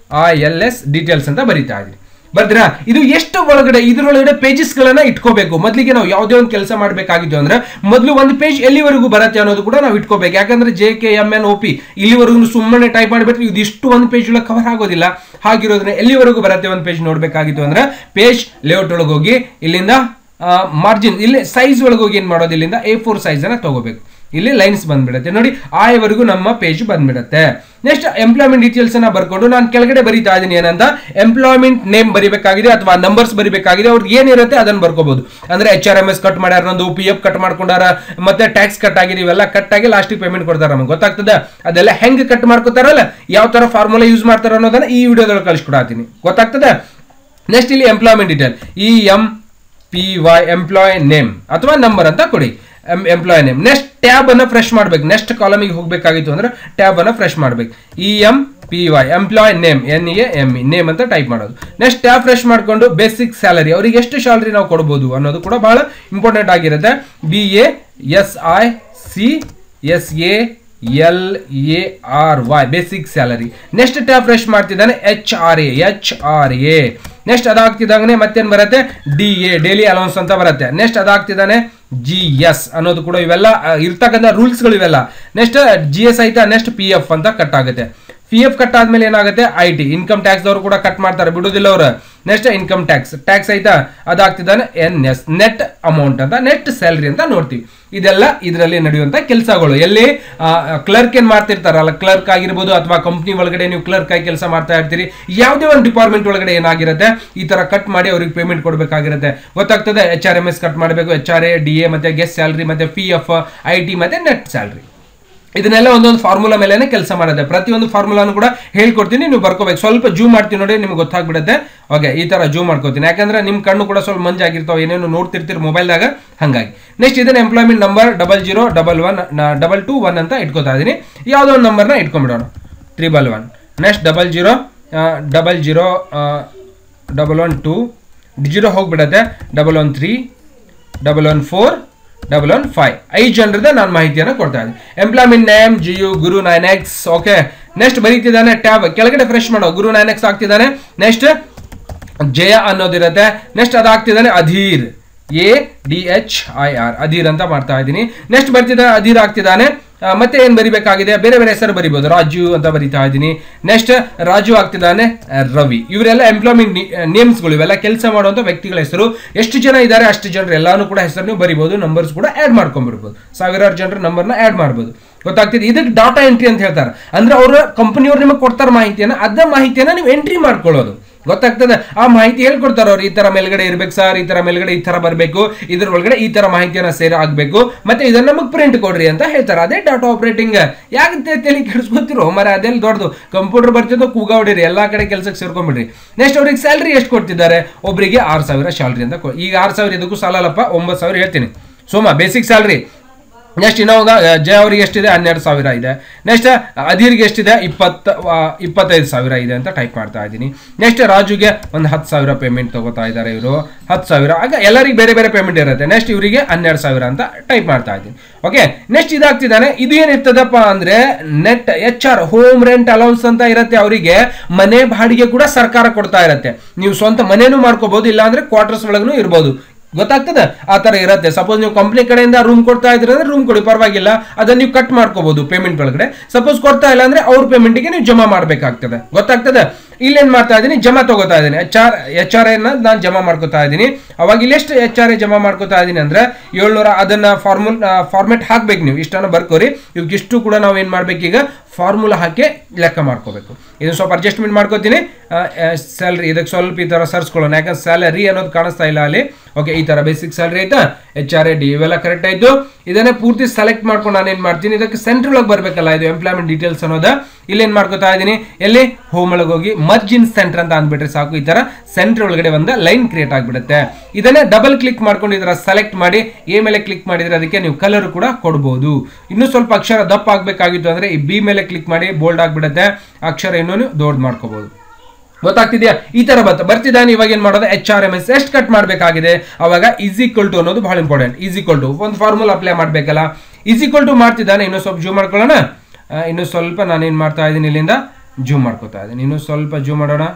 I L S details ಅಂತ ಬರಿತಾ ಇದ್ದೀನಿ ಬರ್ತೀರಾ ಇದು ಎಷ್ಟು ಒಳಗಡೆ ಇದರೊಳಗಡೆ ಪೇಜಸ್ ಗಳನ್ನ ಇಟ್ಕೋಬೇಕು ಮೊದಲಿಗೆ ನಾವು ಯಾವುದೇ ಒಂದು ಕೆಲಸ ಮಾಡಬೇಕಾಗಿತ್ತು ಅಂದ್ರೆ ಮೊದಲು ಒಂದು ಪೇಜ್ ಎಲ್ಲಿವರೆಗೂ ಬರುತ್ತೆ ಅನ್ನೋದು ಕೂಡ ನಾವು ಇಟ್ಕೋಬೇಕು ಯಾಕಂದ್ರೆ J K M N O P ಇಲ್ಲಿವರೆಗೂ ಸುಮ್ಮನೆ ಟೈಪ್ ಮಾಡಿಬಿಟ್ರೆ ಇದಿಷ್ಟು ಒಂದು ಪೇಜ್ ಒಳಗೆ ಕವರ್ ಆಗೋದಿಲ್ಲ ಹಾಗಿರೋದ್ರಿಂದ ಎಲ್ಲಿವರೆಗೂ ಬರುತ್ತೆ ಒಂದು ಪೇಜ್ ನೋಡಬೇಕಾಗಿತ್ತು ಅಂದ್ರೆ ಪೇಜ್ ಲೇಔಟ್ ಒಳಗೆ ಹೋಗಿ ಇಲ್ಲಿಂದ ಮಾರ್ಜಿನ್ ಇಲ್ಲಿ ಸೈಜ್ ಒಳಗೆ ಹೋಗಿ ಏನು ಮಾಡೋದು ಇಲ್ಲಿಂದ ಎ ಫೋರ್ ಸೈಜ್ ಅನ್ನ ತಗೋಬೇಕು ಇಲ್ಲಿ ಲೈನ್ಸ್ ಬಂದ್ಬಿಡುತ್ತೆ ನೋಡಿ ಆಯವರೆಗೂ ನಮ್ಮ ಪೇಜ್ ಬಂದ್ಬಿಡುತ್ತೆ ನೆಕ್ಸ್ಟ್ ಎಂಪ್ಲಾಯ್ಮೆಂಟ್ ಡೀಟೇಲ್ಸ್ ಅನ್ನ ಬರ್ಕೊಂಡು ನಾನು ಕೆಳಗಡೆ ಬರೀತಾ ಇದ್ದೀನಿ ಏನಂತ ಎಂಪ್ಲಾಯ್ಮೆಂಟ್ ನೇಮ್ ಬರಿಬೇಕಾಗಿದೆ ಅಥವಾ ನಂಬರ್ಸ್ ಬರಿಬೇಕಾಗಿದೆ ಅವ್ರಿಗೆ ಏನಿರುತ್ತೆ ಅದನ್ನ ಬರ್ಕೋಬಹುದು ಅಂದ್ರೆ H R M S cut ಮಾಡ್ಯಾರ ನಂದು ಪಿ ಎಫ್ ಕಟ್ ಮಾಡ್ಕೊಂಡಾರ ಮತ್ತೆ ಟ್ಯಾಕ್ಸ್ ಕಟ್ ಆಗಿದೆ ಇವೆಲ್ಲ ಕಟ್ ಆಗಿ ಲಾಸ್ಟಿಗೆ ಪೇಮೆಂಟ್ ಕೊಡ್ತಾರ ನಮ್ಗೆ ಗೊತ್ತಾಗ್ತದೆ ಅದೆಲ್ಲ ಹೆಂಗ್ ಕಟ್ ಮಾಡ್ಕೋತಾರಲ್ಲ ಯಾವ ತರ ಫಾರ್ಮುಲಾ ಯೂಸ್ ಮಾಡ್ತಾರ ಅನ್ನೋದನ್ನ ಈ ವಿಡಿಯೋದೊಳಗೆ ಕಳಿಸ್ಕೊಡತ್ತೀನಿ ಗೊತ್ತಾಗ್ತದೆ ನೆಕ್ಸ್ಟ್ ಇಲ್ಲಿ employment detail E M P Y employ name ಅಥವಾ ನಂಬರ್ ಅಂತ ಕೊಡಿ ಎಂಪ್ಲಾಯ್ ನೇಮ್ ನೆಕ್ಸ್ಟ್ ಟ್ಯಾಬ್ ಅನ್ನ ಫ್ರೆಶ್ ಮಾಡ್ಬೇಕು ನೆಕ್ಸ್ಟ್ ಕಾಲಮಿಗೆ ಹೋಗ್ಬೇಕಾಗಿತ್ತು ಅಂದ್ರೆ ಟ್ಯಾಬ್ ಅನ್ನ ಫ್ರೆಶ್ ಮಾಡ್ಬೇಕು E M P Y employ name N A M E name ಅಂತ ಟೈಪ್ ಮಾಡೋದು ನೆಕ್ಸ್ಟ್ ಟ್ಯಾಬ್ ಫ್ರೆಶ್ ಮಾಡ್ಕೊಂಡು ಬೇಸಿಕ್ ಸ್ಯಾಲರಿ ಅವರಿಗೆ ಎಷ್ಟು ಸ್ಯಾಲರಿ ನಾವು ಕೊಡ್ಬೋದು ಅನ್ನೋದು ಕೂಡ ಬಹಳ ಇಂಪಾರ್ಟೆಂಟ್ ಆಗಿರುತ್ತೆ B A S I C S A L A R Y basic salary next tab fresh ಮಾಡ್ತಿದ್ದಾನೆ H R A H R A next ಅದಾಗ್ತಿದ್ದಾಗನೆ ಮತ್ತೇನು ಬರುತ್ತೆ ಡಿ ಎ ಡೈಲಿ ಅಲೌನ್ಸ್ ಅಂತ ಬರುತ್ತೆ ನೆಕ್ಸ್ಟ್ ಅದಾಗ್ತಿದ್ದಾನೆ ಜಿ ಎಸ್ ಅನ್ನೋದು ಕೂಡ ಇವೆಲ್ಲ ಆ, ಇರ್ತಕ್ಕಂಥ ರೂಲ್ಸ್ಗಳು ಇವೆಲ್ಲ ನೆಕ್ಸ್ಟ್ ಜಿ ಎಸ್ ಐತಾ ನೆಕ್ಸ್ಟ್ ಪಿ ಎಫ್ ಅಂತ ಕಟ್ ಆಗುತ್ತೆ ಪಿ ಎಫ್ ಕಟ್ ಆದ್ಮೇಲೆ ಏನಾಗುತ್ತೆ ಐ ಟಿ ಇನ್ಕಮ್ ಟ್ಯಾಕ್ಸ್ ದವರು ಕೂಡ ಕಟ್ ಮಾಡ್ತಾರೆ ಬಿಡುದಿಲ್ಲ ಅವರು ನೆಕ್ಸ್ಟ್ ಇನ್ಕಮ್ ಟ್ಯಾಕ್ಸ್ ಟ್ಯಾಕ್ಸ್ ಐತಾ ಅದಾಗ್ತಿದ್ದಾನೆ ಎನ್ ಎಸ್ ನೆಟ್ ಅಮೌಂಟ್ ಅಂತ ನೆಟ್ ಸ್ಯಾಲ್ರಿ ಅಂತ ನೋಡ್ತೀವಿ ಇದೆಲ್ಲ ಇದರಲ್ಲಿ ನಡೆಯುವಂತ ಕೆಲಸಗಳು ಎಲ್ಲಿ ಕ್ಲರ್ಕ್ ಏನ್ ಮಾಡ್ತಿರ್ತಾರಲ್ಲ ಕ್ಲರ್ಕ್ ಆಗಿರ್ಬೋದು ಅಥವಾ ಕಂಪ್ನಿ ಒಳಗಡೆ ನೀವು ಕ್ಲರ್ಕ್ ಆಗಿ ಕೆಲಸ ಮಾಡ್ತಾ ಇರ್ತೀರಿ ಯಾವುದೇ ಒಂದು ಡಿಪಾರ್ಟ್ಮೆಂಟ್ ಒಳಗಡೆ ಏನಾಗಿರುತ್ತೆ ಈ ತರ ಕಟ್ ಮಾಡಿ ಅವ್ರಿಗೆ ಪೇಮೆಂಟ್ ಕೊಡಬೇಕಾಗಿರುತ್ತೆ ಗೊತ್ತಾಗ್ತದೆ H R M S cut ಮಾಡಬೇಕು H R A D A ಮತ್ತೆ ಗೆಸ್ಟ್ ಸ್ಯಾಲ್ರಿ ಮತ್ತೆ ಪಿ ಎಫ್ ಐ ಟಿ ಮತ್ತೆ ನೆಟ್ ಸ್ಯಾಲ್ರಿ ಇದನ್ನೆಲ್ಲ ಒಂದೊಂದು ಫಾರ್ಮುಲಾ ಮೇಲೆನೆ ಕೆಲಸ ಮಾಡುತ್ತೆ ಪ್ರತಿಯೊಂದು ಫಾರ್ಮುಲಾನು ಕೂಡ ಹೇಳ್ಕೊಡ್ತೀನಿ ನೀವು ಬರ್ಕೋಬೇಕು ಸ್ವಲ್ಪ ಜೂಮ್ ಮಾಡ್ತೀನಿ ನೋಡಿ ನಿಮ್ಗೆ ಗೊತ್ತಾಗ್ಬಿಡುತ್ತೆ ಓಕೆ ಈ ತರ ಜೂಮ್ ಮಾಡ್ಕೋತೀನಿ ಯಾಕಂದ್ರೆ ನಿಮ್ಮ ಕಣ್ಣು ಕೂಡ ಸ್ವಲ್ಪ ಮಂಜಾಗಿರ್ತಾವೆ ಏನೇನು ನೋಡ್ತಿರ್ತೀರಿ ಮೊಬೈಲ್ದಾಗ ಹಂಗಾಗಿ ನೆಕ್ಸ್ಟ್ ಇದನ್ನ employment number double zero double one double two one ಅಂತ ಇಟ್ಕೋತಾ ಇದೀನಿ ಯಾವುದೋ ಒಂದು ನಂಬರ್ನ ಇಟ್ಕೊಂಡ್ಬಿಡೋಣ triple one next double zero double zero double one two zero ಹೋಗ್ಬಿಡತ್ತೆ double one three double one four double one five ಐದು ಜನರದ ನಾನು ಮಾಹಿತಿಯನ್ನು ಕೊಡ್ತಾ ಇದ್ದೀನಿ employment name G U Guru nine X okay next ಬರೀತಿದ್ದಾನೆ ಟ್ಯಾಬ್ ಕೆಳಗಡೆ ಫ್ರೆಶ್ ಮಾಡೋ ಗುರು ನೈನ್ ಎಕ್ಸ್ ಆಗ್ತಿದ್ದಾನೆ ನೆಕ್ಸ್ಟ್ ಜಯ ಅನ್ನೋದಿರುತ್ತೆ next ಅದಾಗ್ತಿದ್ದಾನೆ Adhir A D H I R Adhir ಅಂತ ಮಾಡ್ತಾ ಇದ್ದೀನಿ ನೆಕ್ಸ್ಟ್ ಬರ್ತಿದ್ದಾನೆ ಅಧೀರ್ ಆಗ್ತಿದ್ದಾನೆ ಆ, ಮತ್ತೆ ಏನ್ ಬರಿಬೇಕಾಗಿದೆ ಬೇರೆ ಬೇರೆ ಹೆಸರು ಬರಿಬೋದು ರಾಜು ಅಂತ ಬರಿತಾ ಇದ್ದೀನಿ ನೆಕ್ಸ್ಟ್ ರಾಜು ಆಗ್ತಿದ್ದಾನೆ ಆ, ರವಿ ಇವರೆಲ್ಲ ಎಂಪ್ಲಾಯ್ಮೆಂಟ್ ನೇಮ್ಸ್ಗಳು ಇವೆಲ್ಲ ಕೆಲಸ ಮಾಡುವಂತ ವ್ಯಕ್ತಿಗಳ ಹೆಸರು ಎಷ್ಟು ಜನ ಇದ್ದಾರೆ ಅಷ್ಟು ಜನರು ಎಲ್ಲಾನು ಕೂಡ ಹೆಸರು ನೀವು ಬರಿಬೋದು ನಂಬರ್ಸ್ ಕೂಡ ಆಡ್ ಮಾಡ್ಕೊಂಡ್ಬಿಡ್ಬೋದು ಸಾವಿರಾರು ಜನರ ನಂಬರ್ನ ಆಡ್ ಮಾಡ್ಬೋದು ಗೊತ್ತಾಗ್ತಿದೆ ಇದಕ್ಕೆ ಡಾಟಾ ಎಂಟ್ರಿ ಅಂತ ಹೇಳ್ತಾರೆ ಅಂದ್ರೆ ಅವರ ಕಂಪನಿಯವ್ರು ನಿಮಗೆ ಕೊಡ್ತಾರೆ ಮಾಹಿತಿಯನ್ನ ಅದ ಮಾಹಿತಿಯನ್ನ ನೀವು ಎಂಟ್ರಿ ಮಾಡ್ಕೊಳ್ಳೋದು ಗೊತ್ತಾಗ್ತದೆ ಆ ಮಾಹಿತಿ ಹೇಳ್ಕೊಡ್ತಾರೆ ಅವ್ರು ಈ ತರ ಮೇಲ್ಗಡೆ ಇರ್ಬೇಕು ಸರ್ ಈ ತರ ಮೇಲ್ಗಡೆ ಈ ತರ ಬರಬೇಕು ಇದ್ರ ಒಳಗಡೆ ಈ ತರ ಮಾಹಿತಿಯನ್ನ ಸೇರ್ ಆಗ್ಬೇಕು ಮತ್ತೆ ಇದನ್ನ ನಮಗೆ ಪ್ರಿಂಟ್ ಕೊಡ್ರಿ ಅಂತ ಹೇಳ್ತಾರೆ ಅದೇ ಡಾಟಾ ಆಪರೇಟಿಂಗ್ ಯಾಕೆ ತಲೆ ಕೆಡಿಸ್ಕೊತಿರೋ ಮರ ಅದೆಲ್ಲ ದೊಡ್ಡದು ಕಂಪ್ಯೂಟರ್ ಬರ್ತಿದ್ದೋ ಕೂಗ ಹೊಡಿರಿ ಎಲ್ಲಾ ಕಡೆ ಕೆಲಸಕ್ಕೆ ಸೇರ್ಕೊಂಡ್ಬಿಡ್ರಿ ನೆಕ್ಸ್ಟ್ ಅವ್ರಿಗೆ ಸ್ಯಾಲ್ರಿ ಎಷ್ಟು ಕೊಡ್ತಿದ್ದಾರೆ ಒಬ್ಬರಿಗೆ ಆರು ಸಾವಿರ ಸ್ಯಾಲ್ರಿ ಅಂತ ಕೊ- ಈಗ ಆರು ಸಾವಿರ ಇದಕ್ಕೂ ಸಾಲಲ್ಲಪ್ಪ ಒಂಬತ್ತು ಸಾವಿರ ಹೇಳ್ತೀನಿ ಸೋಮ ಬೇಸಿಕ್ ಸ್ಯಾಲ್ರಿ ನೆಕ್ಸ್ಟ್ ಇನ್ನೊಂದು ಜಯ ಅವರಿಗೆ ಎಷ್ಟಿದೆ ಹನ್ನೆರಡು ಸಾವಿರ ಇದೆ ನೆಕ್ಸ್ಟ್ ಅಧೀರ್ಗೆ ಎಷ್ಟಿದೆ ಇಪ್ಪತ್ತ ಆ, ಇಪ್ಪತ್ತೈದು ಸಾವಿರ ಇದೆ ಅಂತ ಟೈಪ್ ಮಾಡ್ತಾ ಇದ್ದೀನಿ ನೆಕ್ಸ್ಟ್ ರಾಜುಗೆ ಒಂದು ಹತ್ತು ಸಾವಿರ ಪೇಮೆಂಟ್ ತಗೋತಾ ಇದ್ದಾರೆ ಇವರು ಹತ್ತು ಸಾವಿರ ಆಗ ಎಲ್ಲರಿಗೆ ಬೇರೆ ಬೇರೆ ಪೇಮೆಂಟ್ ಇರುತ್ತೆ ನೆಕ್ಸ್ಟ್ ಇವರಿಗೆ ಹನ್ನೆರಡು ಸಾವಿರ ಅಂತ ಟೈಪ್ ಮಾಡ್ತಾ ಇದ್ದೀನಿ ಓಕೆ ನೆಕ್ಸ್ಟ್ ಇದಾಗ್ತಿದ್ದಾನೆ ಇದು ಏನಿರ್ತದಪ್ಪ ಅಂದ್ರೆ net H R home rent allowance ಅಂತ ಇರುತ್ತೆ ಅವರಿಗೆ ಮನೆ ಬಾಡಿಗೆ ಕೂಡ ಸರ್ಕಾರ ಕೊಡ್ತಾ ಇರುತ್ತೆ ನೀವು ಸ್ವಂತ ಮನೇನು ಮಾಡ್ಕೋಬಹುದು ಇಲ್ಲ ಅಂದ್ರೆ ಕ್ವಾರ್ಟರ್ಸ್ ಒಳಗೂ ಇರ್ಬೋದು ಗೊತ್ತಾಗ್ತದೆ ಆ ತರ ಇರುತ್ತೆ ಸಪೋಸ್ ನೀವು ಕಂಪ್ನಿ ಕಡೆಯಿಂದ ರೂಮ್ ಕೊಡ್ತಾ ಇದ್ರೆ ಅಂದ್ರೆ ರೂಮ್ ಕೊಡಿ ಪರವಾಗಿಲ್ಲ ಅದನ್ನ ನೀವು ಕಟ್ ಮಾಡ್ಕೋಬಹುದು ಪೇಮೆಂಟ್ ಒಳಗಡೆ ಸಪೋಸ್ ಕೊಡ್ತಾ ಇಲ್ಲ ಅಂದ್ರೆ ಅವ್ರ ಪೇಮೆಂಟ್ಗೆ ನೀವು ಜಮಾ ಮಾಡ್ಬೇಕಾಗ್ತದೆ ಗೊತ್ತಾಗ್ತದೆ ಇಲ್ಲೇನ್ ಮಾಡ್ತಾ ಇದ್ದೀನಿ ಜಮಾ ತಗೋತಾ ಇದ್ದೀನಿ ಎಚ್ ಆರ್ ಎಚ್ ಆರ್ ಎನ್ನ ನಾನು ಜಮಾ ಮಾಡ್ಕೋತಾ ಇದ್ದೀನಿ ಅವಾಗ ಇಲ್ಲಿ ಎಷ್ಟು ಎಚ್ ಆರ್ ಎ ಜಮಾ ಮಾಡ್ಕೋತಾ ಇದ್ದೀನಿ ಅಂದ್ರೆ ಏಳ್ನೂರ ಅದನ್ನ ಫಾರ್ಮುಲ್ ಫಾರ್ಮೆಟ್ ಹಾಕ್ಬೇಕು ನೀವು ಇಷ್ಟನ್ನು ಬರ್ಕೋರಿ ಇಷ್ಟು ಕೂಡ ನಾವು ಏನ್ ಮಾಡ್ಬೇಕು ಈಗ ಫಾರ್ಮುಲಾ ಹಾಕಿ ಲೆಕ್ಕ ಮಾಡ್ಕೋಬೇಕು ಇದನ್ನ ಸ್ವಲ್ಪ ಅಡ್ಜಸ್ಟ್ಮೆಂಟ್ ಮಾಡ್ಕೋತೀನಿ ಸ್ಯಾಲ್ರಿ ಇದಕ್ಕೆ ಸ್ವಲ್ಪ ಈ ತರ ಸರ್ಸ್ಕೊಳ್ಳೋಣ ಯಾಕಂದ್ರೆ ಸ್ಯಾಲರಿ ಅನ್ನೋದು ಕಾಣಿಸ್ತಾ ಇಲ್ಲ ಅಲ್ಲಿ ಓಕೆ ಈ ತರ ಬೇಸಿಕ್ ಸ್ಯಾಲರಿ ಆಯ್ತಾ ಎಚ್ ಆರ್ ಎ ಡಿ ಇವೆಲ್ಲ ಕರೆಕ್ಟ್ ಆಯ್ತು ಇದನ್ನೇ ಪೂರ್ತಿ ಸೆಲೆಕ್ಟ್ ಮಾಡ್ಕೊಂಡು ನಾನು ಏನ್ ಮಾಡ್ತೀನಿ ಇದಕ್ಕೆ ಸೆಂಟ್ರಲ್ ಒಳಗೆ ಬರ್ಬೇಕಲ್ಲ ಇದು ಎಂಪ್ಲಾಯ್ಮೆಂಟ್ ಡೀಟೇಲ್ಸ್ ಅನ್ನೋದ ಇಲ್ಲಿ ಏನ್ ಮಾಡ್ಕೋತಾ ಇದ್ದೀನಿ ಎಲ್ಲಿ ಹೋಮ್ ಒಳಗೆ ಹೋಗಿ ಮರ್ಜ್ ಇನ್ ಸೆಂಟರ್ ಅಂತ ಅಂದ್ಬಿಟ್ರೆ ಸಾಕು ಈ ತರ ಸೆಂಟರ್ ಒಳಗಡೆ ಒಂದು ಲೈನ್ ಕ್ರಿಯೇಟ್ ಆಗಿಬಿಡುತ್ತೆ ಇದನ್ನೇ ಡಬಲ್ ಕ್ಲಿಕ್ ಮಾಡ್ಕೊಂಡು ಇದರ ಸೆಲೆಕ್ಟ್ ಮಾಡಿ ಎ ಮೇಲೆ ಕ್ಲಿಕ್ ಮಾಡಿದ್ರೆ ಅದಕ್ಕೆ ನೀವು ಕಲರ್ ಕೂಡ ಕೊಡ್ಬೋದು ಇನ್ನೂ ಸ್ವಲ್ಪ ಅಕ್ಷರ ದಪ್ಪ ಆಗ್ಬೇಕಾಗಿತ್ತು ಅಂದ್ರೆ ಈ ಬಿ ಮೇಲೆ ಕ್ಲಿಕ್ ಮಾಡಿ ಬೋಲ್ಡ್ ಆಗ್ಬಿಡುತ್ತೆ ಅಕ್ಷರ ಇನ್ನೂ ನೀವು ದೊಡ್ಡ ಮಾಡ್ಕೋಬಹುದು ಗೊತ್ತಾಗ್ತಿದ್ಯಾ ಈ ತರ ಬತ್ತ ಬರ್ತಿದ್ದಾನೆ ಇವಾಗ ಏನ್ ಮಾಡೋದು ಎಚ್ ಆರ್ ಎಮ್ ಎಸ್ ಎಷ್ಟು ಕಟ್ ಮಾಡಬೇಕಾಗಿದೆ ಅವಾಗ ಈಸ್ ಈಕ್ವಲ್ ಟು ಅನ್ನೋದು ಬಹಳ ಇಂಪಾರ್ಟೆಂಟ್ ಈಸ್ ಈಕ್ವಲ್ ಟು ಒಂದು ಫಾರ್ಮುಲಾ ಅಪ್ಲೈ ಮಾಡಬೇಕಲ್ಲ ಈಸ್ ಈಕ್ವಲ್ ಟು ಮಾಡ್ತಿದ್ದಾನೆ ಇನ್ನೂ ಸ್ವಲ್ಪ ಜೂ ಮಾಡ್ಕೊಳ್ಳೋಣ ಆ, ಇನ್ನು ಸ್ವಲ್ಪ ನಾನು ಏನು ಮಾಡ್ತಾ ಇದ್ದೀನಿ ಇಲ್ಲಿಂದ ಜೂಮ್ ಮಾಡ್ಕೋತಾ ಇದ್ದೀನಿ ಇನ್ನು ಸ್ವಲ್ಪ ಜೂಮ್ ಮಾಡೋಣ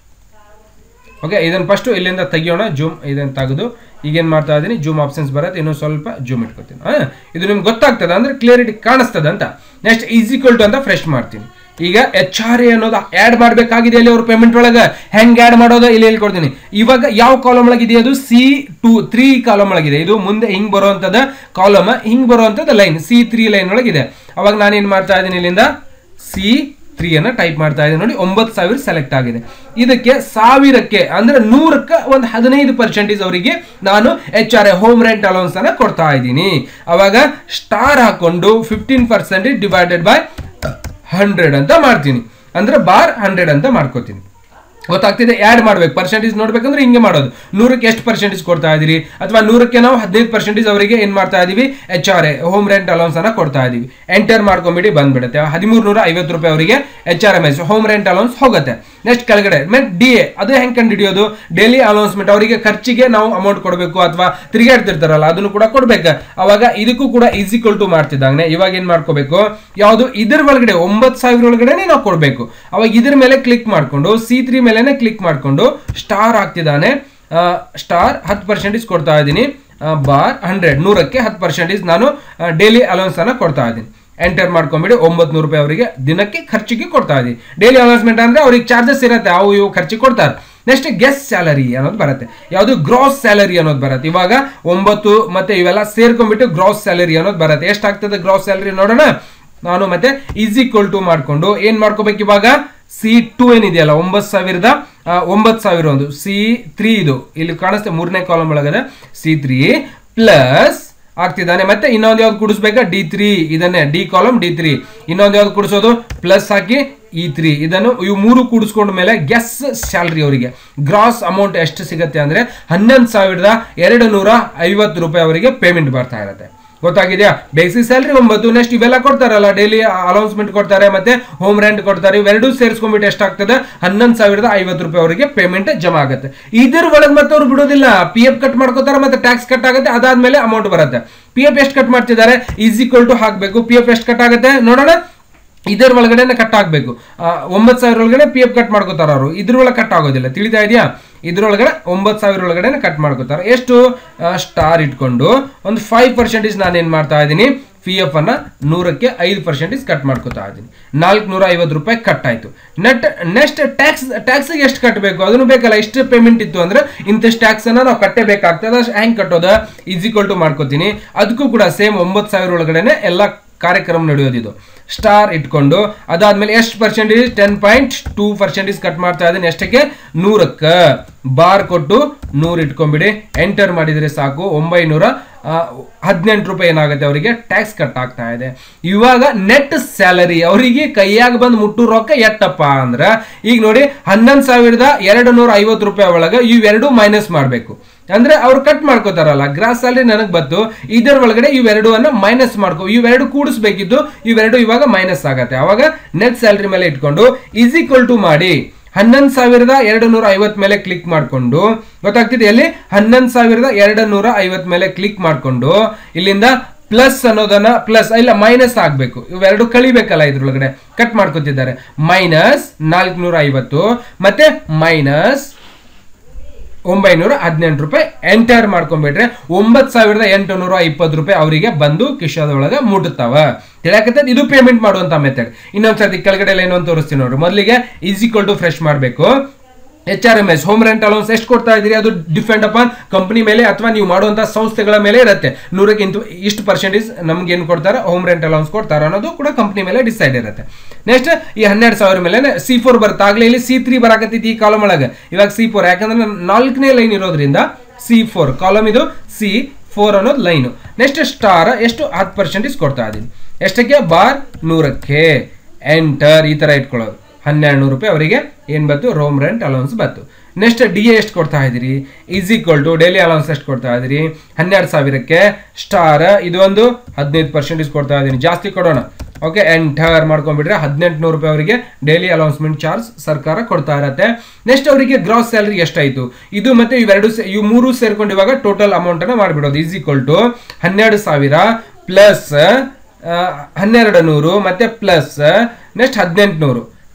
ಓಕೆ ಇದನ್ನು ಫಸ್ಟು ಇಲ್ಲಿಂದ ತೆಗಿಯೋಣ ಜೂಮ್ ಇದನ್ನು ತೆಗೆದು ಈಗೇನು ಮಾಡ್ತಾ ಇದ್ದೀನಿ ಜೂಮ್ ಆಪ್ಷನ್ಸ್ ಬರುತ್ತೆ ಇನ್ನೂ ಸ್ವಲ್ಪ ಜೂಮ್ ಇಟ್ಕೊತೀನಿ ಹಾಂ ಇದು ನಿಮ್ಗೆ ಗೊತ್ತಾಗ್ತದೆ ಅಂದರೆ ಕ್ಲಿಯರಿಟಿ ಕಾಣಿಸ್ತದೆ ಅಂತ ನೆಕ್ಸ್ಟ್ ಈಸಿಕ್ವಲ್ ಟು ಅಂತ ಫ್ರೆಶ್ ಮಾಡ್ತೀನಿ ಈಗ ಎಚ್ ಆರ್ ಎ ಅನ್ನೋದು ಆ್ಯಡ್ ಮಾಡಬೇಕಾಗಿದೆ ಅಲ್ಲಿ ಅವ್ರ ಪೇಮೆಂಟ್ ಒಳಗೆ ಹೆಂಗೆ ಆ್ಯಡ್ ಮಾಡೋದು ಇಲ್ಲಿ ಹೇಳ್ಕೊಡ್ತೀನಿ ಇವಾಗ ಯಾವ ಕಾಲಮ್ ಒಳಗಿದೆ ಅದು ಸಿ ಟು ತ್ರೀ ಕಾಲಮ್ ಒಳಗಿದೆ ಇದು ಮುಂದೆ ಹಿಂಗೆ ಬರುವಂಥದ್ದು ಕಾಲಮ್ ಹಿಂಗೆ ಬರುವಂಥದ್ದು ಲೈನ್ ಸಿ ತ್ರೀ ಲೈನ್ ಒಳಗಿದೆ ಅವಾಗ ನಾನೇನು ಮಾಡ್ತಾ ಇದ್ದೀನಿ ಇಲ್ಲಿಂದ ಸಿ ತ್ರೀ ಅನ್ನ ಟೈಪ್ ಮಾಡ್ತಾ ಇದ್ದೀನಿ ನೋಡಿ ಒಂಬತ್ತು ಸಾವಿರ ಸೆಲೆಕ್ಟ್ ಆಗಿದೆ ಇದಕ್ಕೆ ಸಾವಿರಕ್ಕೆ ಅಂದ್ರೆ ನೂರಕ್ಕೆ ಒಂದು ಹದಿನೈದು ಪರ್ಸೆಂಟೇಜ್ ಅವರಿಗೆ ನಾನು H R A home rent allowance ಅನ್ನ ಕೊಡ್ತಾ ಇದ್ದೀನಿ ಅವಾಗ ಸ್ಟಾರ್ ಹಾಕೊಂಡು fifteen percentage divided by hundred ಅಂತ ಮಾಡ್ತೀನಿ ಅಂದ್ರೆ ಬಾರ್ ಹಂಡ್ರೆಡ್ ಅಂತ ಮಾಡ್ಕೋತೀನಿ ಗೊತ್ತಾಗ್ತಿದೆ ಆ್ಯಡ್ ಮಾಡ್ಬೇಕು ಪರ್ಸೆಂಟೇಜ್ ನೋಡ್ಬೇಕಂದ್ರೆ ಹಿಂಗೆ ಮಾಡೋದು ನೂರಕ್ಕೆ ಎಷ್ಟು ಪರ್ಸೆಂಟೇಜ್ ಕೊಡ್ತಾ ಇದೀರಿ ಅಥವಾ ನೂರಕ್ಕೆ ನಾವು ಹದಿನೈದು ಪರ್ಸೆಂಟೇಜ್ ಅವರಿಗೆ ಏನು ಮಾಡ್ತಾ ಇದೀವಿ H R A home rent allowance ಅನ್ನ ಕೊಡ್ತಾ ಇದೀವಿ ಎಂಟರ್ ಮಾಡ್ಕೊಂಬಿಡಿ ಬಂದ್ಬಿಡುತ್ತೆ ಹದಿಮೂರು ನೂರ ಐವತ್ತು ರೂಪಾಯಿ ಅವರಿಗೆ H R M S home rent allowance ಹೋಗುತ್ತೆ ನೆಕ್ಸ್ಟ್ ಕೆಳಗಡೆ ಮತ್ತೆ ಡಿ ಎ ಅದು ಹೆಂಗೆ ಕಂಡುಹಿಡಿಯೋದು ಡೈಲಿ ಅನೌನ್ಸ್ಮೆಂಟ್ ಅವರಿಗೆ ಖರ್ಚಿಗೆ ನಾವು ಅಮೌಂಟ್ ಕೊಡಬೇಕು ಅಥವಾ ತಿರುಗಾಡ್ತಿರ್ತಾರಲ್ಲ ಅದನ್ನು ಕೂಡ ಕೊಡ್ಬೇಕು ಅವಾಗ ಇದಕ್ಕೂ ಕೂಡ ಈಸಿಕ್ವಲ್ ಟು ಮಾಡ್ತಿದ್ದಂಗೆ ಇವಾಗ ಏನ್ ಮಾಡ್ಕೋಬೇಕು ಯಾವುದು ಇದ್ರ ಒಳಗಡೆ ಒಂಬತ್ತು ಸಾವಿರ ಒಳಗಡೆ ನಾವು ಕೊಡಬೇಕು ಅವಾಗ ಇದ್ರ ಮೇಲೆ ಕ್ಲಿಕ್ ಮಾಡ್ಕೊಂಡು ಸಿ ತ್ರೀ ಮೇಲೆನೆ ಕ್ಲಿಕ್ ಮಾಡ್ಕೊಂಡು ಸ್ಟಾರ್ ಹಾಕ್ತಿದ್ದಾನೆ ಸ್ಟಾರ್ ಹತ್ತು ಪರ್ಸೆಂಟೇಜ್ ಕೊಡ್ತಾ ಇದ್ದೀನಿ ಬಾರ್ ಹಂಡ್ರೆಡ್ ನೂರಕ್ಕೆ ಹತ್ತು ಪರ್ಸೆಂಟೇಜ್ ನಾನು ಡೈಲಿ ಅಲೌನ್ಸ್ ಅನ್ನ ಕೊಡ್ತಾ ಇದ್ದೀನಿ ಎಂಟರ್ ಮಾಡ್ಕೊಂಬಿಡಿ ಒಂಬತ್ತು ನೂರು ರೂಪಾಯಿ ಅವರಿಗೆ ದಿನಕ್ಕೆ ಖರ್ಚಿಗೆ ಕೊಡ್ತಾ ಇದ್ದೀವಿ ಡೈಲಿ ಅನೌನ್ಸ್ಮೆಂಟ್ ಅಂದ್ರೆ ಅವ್ರಿಗೆ ಚಾರ್ಜಸ್ ಇರುತ್ತೆ ಅವು ಇವು ಖರ್ಚಿಗೆ ಕೊಡ್ತಾರೆ ನೆಕ್ಸ್ಟ್ ಗೆಸ್ಟ್ ಸ್ಯಾಲರಿ ಅನ್ನೋದು ಬರುತ್ತೆ ಯಾವುದು ಗ್ರಾಸ್ ಸ್ಯಾಲರಿ ಅನ್ನೋದು ಬರುತ್ತೆ ಇವಾಗ ಒಂಬತ್ತು ಮತ್ತೆ ಇವೆಲ್ಲ ಸೇರ್ಕೊಂಡ್ಬಿಟ್ಟು ಗ್ರಾಸ್ ಸ್ಯಾಲರಿ ಅನ್ನೋದು ಬರುತ್ತೆ ಎಷ್ಟಾಗ್ತದೆ ಗ್ರಾಸ್ ಸ್ಯಾಲರಿ ನೋಡೋಣ ನಾನು ಮತ್ತೆ ಈಸ್ ಈಕ್ವಲ್ ಟು ಮಾಡ್ಕೊಂಡು ಏನ್ ಮಾಡ್ಕೋಬೇಕು ಇವಾಗ ಸಿ ಟು ಏನಿದೆಯಲ್ಲ ಒಂಬತ್ತು ಸಾವಿರದ ಒಂಬತ್ತು ಸಾವಿರ ಒಂದು ಸಿ ತ್ರೀ ಇದು ಇಲ್ಲಿ ಕಾಣಿಸ್ತದೆ ಮೂರನೇ ಕಾಲಮ್ ಒಳಗದೆ ಸಿ ತ್ರೀ ಪ್ಲಸ್ ಆಗ್ತಿದ್ದಾನೆ ಮತ್ತೆ ಇನ್ನೊಂದು ಯಾವ್ದು ಕುಡಿಸ್ಬೇಕಾ ಡಿ ತ್ರೀ ಇದನ್ನೇ ಡಿ ಕಾಲಮ್ ಡಿ ತ್ರೀ ಇನ್ನೊಂದು ಯಾವ್ದು ಕುಡಿಸೋದು ಪ್ಲಸ್ ಹಾಕಿ ಇ ತ್ರೀ ಇದನ್ನು ಇವು ಮೂರು ಕೂಡಿಸ್ಕೊಂಡ ಮೇಲೆ ಗೆಸ್ ಸ್ಯಾಲ್ರಿ ಅವರಿಗೆ ಗ್ರಾಸ್ ಅಮೌಂಟ್ ಎಷ್ಟು ಸಿಗುತ್ತೆ ಅಂದ್ರೆ ಹನ್ನೊಂದು ಸಾವಿರದ ಎರಡು ನೂರ ಐವತ್ತು ರೂಪಾಯಿ ಅವರಿಗೆ ಪೇಮೆಂಟ್ ಬರ್ತಾ ಇರುತ್ತೆ ಗೊತ್ತಾಗಿದೆಯಾ ಬೇಸಿಕ್ ಸ್ಯಾಲ್ರಿ ಒಂಬತ್ತು ನೆಕ್ಸ್ಟ್ ಇವೆಲ್ಲ ಕೊಡ್ತಾರಲ್ಲ ಡೈಲಿ ಅಲೌನ್ಸ್ಮೆಂಟ್ ಕೊಡ್ತಾರೆ ಮತ್ತೆ ಹೋಮ್ ರೆಂಟ್ ಕೊಡ್ತಾರೆ ಇವೆರಡೂ ಸೇರಿಸ್ಕೊಂಡ್ಬಿಟ್ಟು ಎಷ್ಟಾಗ್ತದೆ ಹನ್ನೊಂದು ಸಾವಿರದ ಐವತ್ತು ರೂಪಾಯಿ ಅವರಿಗೆ ಪೇಮೆಂಟ್ ಜಮಾ ಆಗುತ್ತೆ ಇದ್ರ ಒಳಗೆ ಮತ್ತೆ ಅವ್ರು ಬಿಡೋದಿಲ್ಲ ಪಿ ಎಫ್ ಕಟ್ ಮಾಡ್ಕೋತಾರೆ ಮತ್ತೆ ಟ್ಯಾಕ್ಸ್ ಕಟ್ ಆಗುತ್ತೆ ಅದಾದ್ಮೇಲೆ ಅಮೌಂಟ್ ಬರುತ್ತೆ ಪಿ ಎಫ್ ಎಷ್ಟು ಕಟ್ ಮಾಡ್ತಿದ್ದಾರೆ ಈಸ್ ಈಕ್ವಲ್ ಟು ಹಾಕಬೇಕು ಪಿ ಎಫ್ ಎಷ್ಟು ಕಟ್ ಆಗುತ್ತೆ ನೋಡೋಣ ಇದರ ಒಳಗಡೆ ಕಟ್ ಆಗಬೇಕು ಒಂಬತ್ತು ಸಾವಿರ ಒಳಗಡೆ ಪಿ ಎಫ್ ಕಟ್ ಮಾಡ್ಕೋತಾರ ಅವರು ಇದ್ರೊಳಗೆ ಕಟ್ ಆಗೋದಿಲ್ಲ ತಿಳಿತಾ ಇದೆಯಾ ಇದ್ರೊಳಗಡೆ ಒಂಬತ್ತು ಸಾವಿರ ಒಳಗಡೆ ಕಟ್ ಮಾಡ್ಕೋತಾರೆ ಎಷ್ಟು ಸ್ಟಾರ್ ಇಟ್ಕೊಂಡು ಒಂದು ಫೈವ್ ಪರ್ಸೆಂಟೇಜ್ ನಾನು ಏನು ಮಾಡ್ತಾ ಇದ್ದೀನಿ ಪಿ ಎಫ್ ಅನ್ನ ನೂರಕ್ಕೆ ಐದು ಪರ್ಸೆಂಟೇಜ್ ಕಟ್ ಮಾಡ್ಕೋತಾ ಇದ್ದೀನಿ ನಾಲ್ಕುನೂರ ಐವತ್ತು ರೂಪಾಯಿ ಕಟ್ ಆಯ್ತು ನೆಟ್ ನೆಕ್ಸ್ಟ್ ಟ್ಯಾಕ್ಸ್ ಟ್ಯಾಕ್ಸಿಗೆ ಎಷ್ಟು ಕಟ್ಟಬೇಕು ಅದನ್ನು ಬೇಕಲ್ಲ ಎಷ್ಟು ಪೇಮೆಂಟ್ ಇತ್ತು ಅಂದ್ರೆ ಇಂತಿಷ್ಟು ಟ್ಯಾಕ್ಸ್ ಅನ್ನ ನಾವು ಕಟ್ಟಬೇಕಾಗ್ತದೆ ಹೆಂಗ್ ಕಟ್ಟೋದ ಈಸ್ ಈಕ್ವಲ್ ಟು ಮಾಡ್ಕೋತೀನಿ ಅದಕ್ಕೂ ಕೂಡ ಸೇಮ್ ಒಂಬತ್ತು ಸಾವಿರ ಒಳಗಡೆನೆ ಎಲ್ಲ ಕಾರ್ಯಕ್ರಮ ನಡೆಯೋದಿದು ಸ್ಟಾರ್ ಇಟ್ಕೊಂಡು ಅದಾದ್ಮೇಲೆ ಎಷ್ಟು percentage ten point two percentage cut ಮಾಡ್ತಾ ಇದ್ದೀನಿ ಎಷ್ಟಕ್ಕೆ ನೂರಕ್ಕೆ ಬಾರ್ ಕೊಟ್ಟು ನೂರು ಇಟ್ಕೊಂಡ್ಬಿಡಿ ಎಂಟರ್ ಮಾಡಿದರೆ ಸಾಕು ಒಂಬೈನೂರ ಹದಿನೆಂಟು ರೂಪಾಯಿ ಏನಾಗುತ್ತೆ ಅವರಿಗೆ ಟ್ಯಾಕ್ಸ್ ಕಟ್ ಆಗ್ತಾ ಇದೆ ಇವಾಗ ನೆಟ್ ಸ್ಯಾಲರಿ ಅವರಿಗೆ ಕೈಯಾಗ ಬಂದು ಮುಟ್ಟು ರೊಕ್ಕ ಎಟ್ಟಪ್ಪ ಅಂದ್ರೆ ಈಗ ನೋಡಿ ಹನ್ನೊಂದು ಸಾವಿರದ ಎರಡು ನೂರ ಐವತ್ತು ರೂಪಾಯಿ ಒಳಗೆ ಇವೆರಡು ಮೈನಸ್ ಮಾಡಬೇಕು ಅಂದ್ರೆ ಅವ್ರು ಕಟ್ ಮಾಡ್ಕೋತಾರಲ್ಲ ಗ್ರಾಸ್ ಸ್ಯಾಲರಿ ನನಗೆ ಬತ್ತು ಇದರ ಒಳಗಡೆ ಇವೆರಡು ಅನ್ನ ಮೈನಸ್ ಮಾಡ್ಕೋ ಇವೆರಡು ಕೂಡಿಸ್ಬೇಕಿದ್ದು ಇವೆರಡು ಇವಾಗ ಮೈನಸ್ ಆಗತ್ತೆ ಅವಾಗ ನೆಟ್ ಸ್ಯಾಲರಿ ಮೇಲೆ ಇಟ್ಕೊಂಡು ಈಸ್ ಈಕ್ವಲ್ ಟು ಮಾಡಿ ಹನ್ನೊಂದು ಸಾವಿರದ ಎರಡು ನೂರ ಐವತ್ ಮೇಲೆ ಕ್ಲಿಕ್ ಮಾಡಿಕೊಂಡು ಗೊತ್ತಾಗ್ತಿದೆ ಎಲ್ಲಿ ಹನ್ನೊಂದು ಸಾವಿರದ ಎರಡು ನೂರ ಐವತ್ ಮೇಲೆ ಕ್ಲಿಕ್ ಮಾಡಿಕೊಂಡು ಇಲ್ಲಿಂದ ಪ್ಲಸ್ ಅನ್ನೋದನ್ನ ಪ್ಲಸ್ ಇಲ್ಲ ಮೈನಸ್ ಆಗಬೇಕು ಇವೆರಡು ಕಳಿಬೇಕಲ್ಲ ಇದ್ರೊಳಗಡೆ ಕಟ್ ಮಾಡ್ಕೊತಿದ್ದಾರೆ ಮೈನಸ್ ನಾಲ್ಕುನೂರ ಐವತ್ತು ಮತ್ತೆ ಮೈನಸ್ ಒಂಬೈನೂರ ಹದಿನೆಂಟು ರೂಪಾಯಿ ಎಂಟರ್ ಮಾಡ್ಕೊಂಡ್ಬಿಟ್ರೆ ಒಂಬತ್ತು ಸಾವಿರದ ಎಂಟುನೂರ ಇಪ್ಪತ್ತು ರೂಪಾಯಿ ಅವರಿಗೆ ಬಂದು ಕಿಶಾದೊಳಗೆ ಮುಟ್ಟುತ್ತಾವ ತಿಳಿಯಾಕತ್ತದ ಇದು ಪೇಮೆಂಟ್ ಮಾಡುವಂತ ಮೆಥಡ್ ಇನ್ನೊಂದ್ಸತಿ ಕೆಳಗಡೆ ಏನು ಅಂತ ತೋರಿಸ್ತೀನಿ ನೋಡ್ರಿ ಮೊದಲಿಗೆ ಈಸ್ ಈಕ್ವಲ್ ಟು ಫ್ರೆಶ್ ಮಾಡಬೇಕು H R M S home rent allowance ಎಷ್ಟು ಕೊಡ್ತಾ ಇದ್ದೀರಿ ಅದು ಡಿಪೆಂಡ್ ಅಪಾನ್ ಕಂಪನಿ ಮೇಲೆ ಅಥವಾ ನೀವು ಮಾಡುವಂತಹ ಸಂಸ್ಥೆಗಳ ಮೇಲೆ ಇರುತ್ತೆ ನೂರಕ್ಕೆ ಇಂತು ಇಷ್ಟು ಪರ್ಸೆಂಟೇಜ್ ನಮ್ಗೆ ಏನು ಕೊಡ್ತಾರೆ ಹೋಮ್ ರೆಂಟ್ ಅಲೌನ್ಸ್ ಕೊಡ್ತಾರೆ ಅನ್ನೋದು ಕೂಡ ಕಂಪನಿ ಮೇಲೆ ಡಿಸೈಡ್ ಇರುತ್ತೆ ನೆಕ್ಸ್ಟ್ ಈ ಹನ್ನೆರಡು ಸಾವಿರ ಮೇಲೆ ಸಿ ಫೋರ್ ಬರುತ್ತೆ ಆಗಲೇ ಇಲ್ಲಿ ಸಿ ತ್ರೀ ಬರಾಕತ್ತೈತಿ ಈ ಕಾಲಮ್ ಒಳಗೆ ಇವಾಗ ಸಿ ಫೋರ್ ಯಾಕಂದ್ರೆ ನಾಲ್ಕನೇ ಲೈನ್ ಇರೋದ್ರಿಂದ ಸಿ ಫೋರ್ ಕಾಲಮ್ ಇದು ಸಿ ಫೋರ್ ಅನ್ನೋದು ಲೈನು ನೆಕ್ಸ್ಟ್ ಸ್ಟಾರ್ ಎಷ್ಟು ಹತ್ತು ಪರ್ಸೆಂಟೇಜ್ ಕೊಡ್ತಾ ಇದ್ದೀನಿ ಎಷ್ಟಕ್ಕೆ ಬಾರ್ ನೂರಕ್ಕೆ ಎಂಟರ್ ಈ ಥರ ಇಟ್ಕೊಳ್ಳೋದು ಹನ್ನೆರಡು ನೂರು ರೂಪಾಯಿ ಅವರಿಗೆ ಏನು ಬಂತು ರೋಮ್ ರೆಂಟ್ ಅಲೌನ್ಸ್ ಬಂತು ನೆಕ್ಸ್ಟ್ ಡಿ ಎ ಎಷ್ಟು ಕೊಡ್ತಾ ಇದ್ದೀರಿ is equal to daily allowance ಎಷ್ಟು ಕೊಡ್ತಾ ಇದ್ದೀರಿ ಹನ್ನೆರಡು ಸಾವಿರಕ್ಕೆ ಸ್ಟಾರ್ ಇದು ಒಂದು ಹದಿನೈದು ಪರ್ಸೆಂಟೇಜ್ ಕೊಡ್ತಾ ಇದ್ದೀನಿ ಜಾಸ್ತಿ ಕೊಡೋಣ ಓಕೆ ಎಂಟರ್ ಮಾಡ್ಕೊಂಡ್ಬಿಟ್ರೆ ಹದಿನೆಂಟು ನೂರು ರೂಪಾಯಿ ಅವರಿಗೆ ಡೈಲಿ ಅಲೌನ್ಸ್ಮೆಂಟ್ ಚಾರ್ಜ್ ಸರ್ಕಾರ ಕೊಡ್ತಾ ಇರತ್ತೆ ನೆಕ್ಸ್ಟ್ ಅವರಿಗೆ ಗ್ರಾಸ್ ಸ್ಯಾಲರಿ ಎಷ್ಟಾಯಿತು ಇದು ಮತ್ತೆ ಇವೆರಡು ಸೇ- ಇವು ಮೂರು ಸೇರ್ಕೊಂಡು ಇವಾಗ ಟೋಟಲ್ ಅಮೌಂಟ್ ಅನ್ನ ಮಾಡಿಬಿಡೋದು ಈಸ್ ಈಕ್ವಲ್ ಟು ಹನ್ನೆರಡು ಸಾವಿರ ಪ್ಲಸ್ ಹನ್ನೆರಡು ನೂರು ಮತ್ತೆ ಪ್ಲಸ್ ನೆಕ್ಸ್ಟ್ ಹದಿನೆಂಟು ನೂರು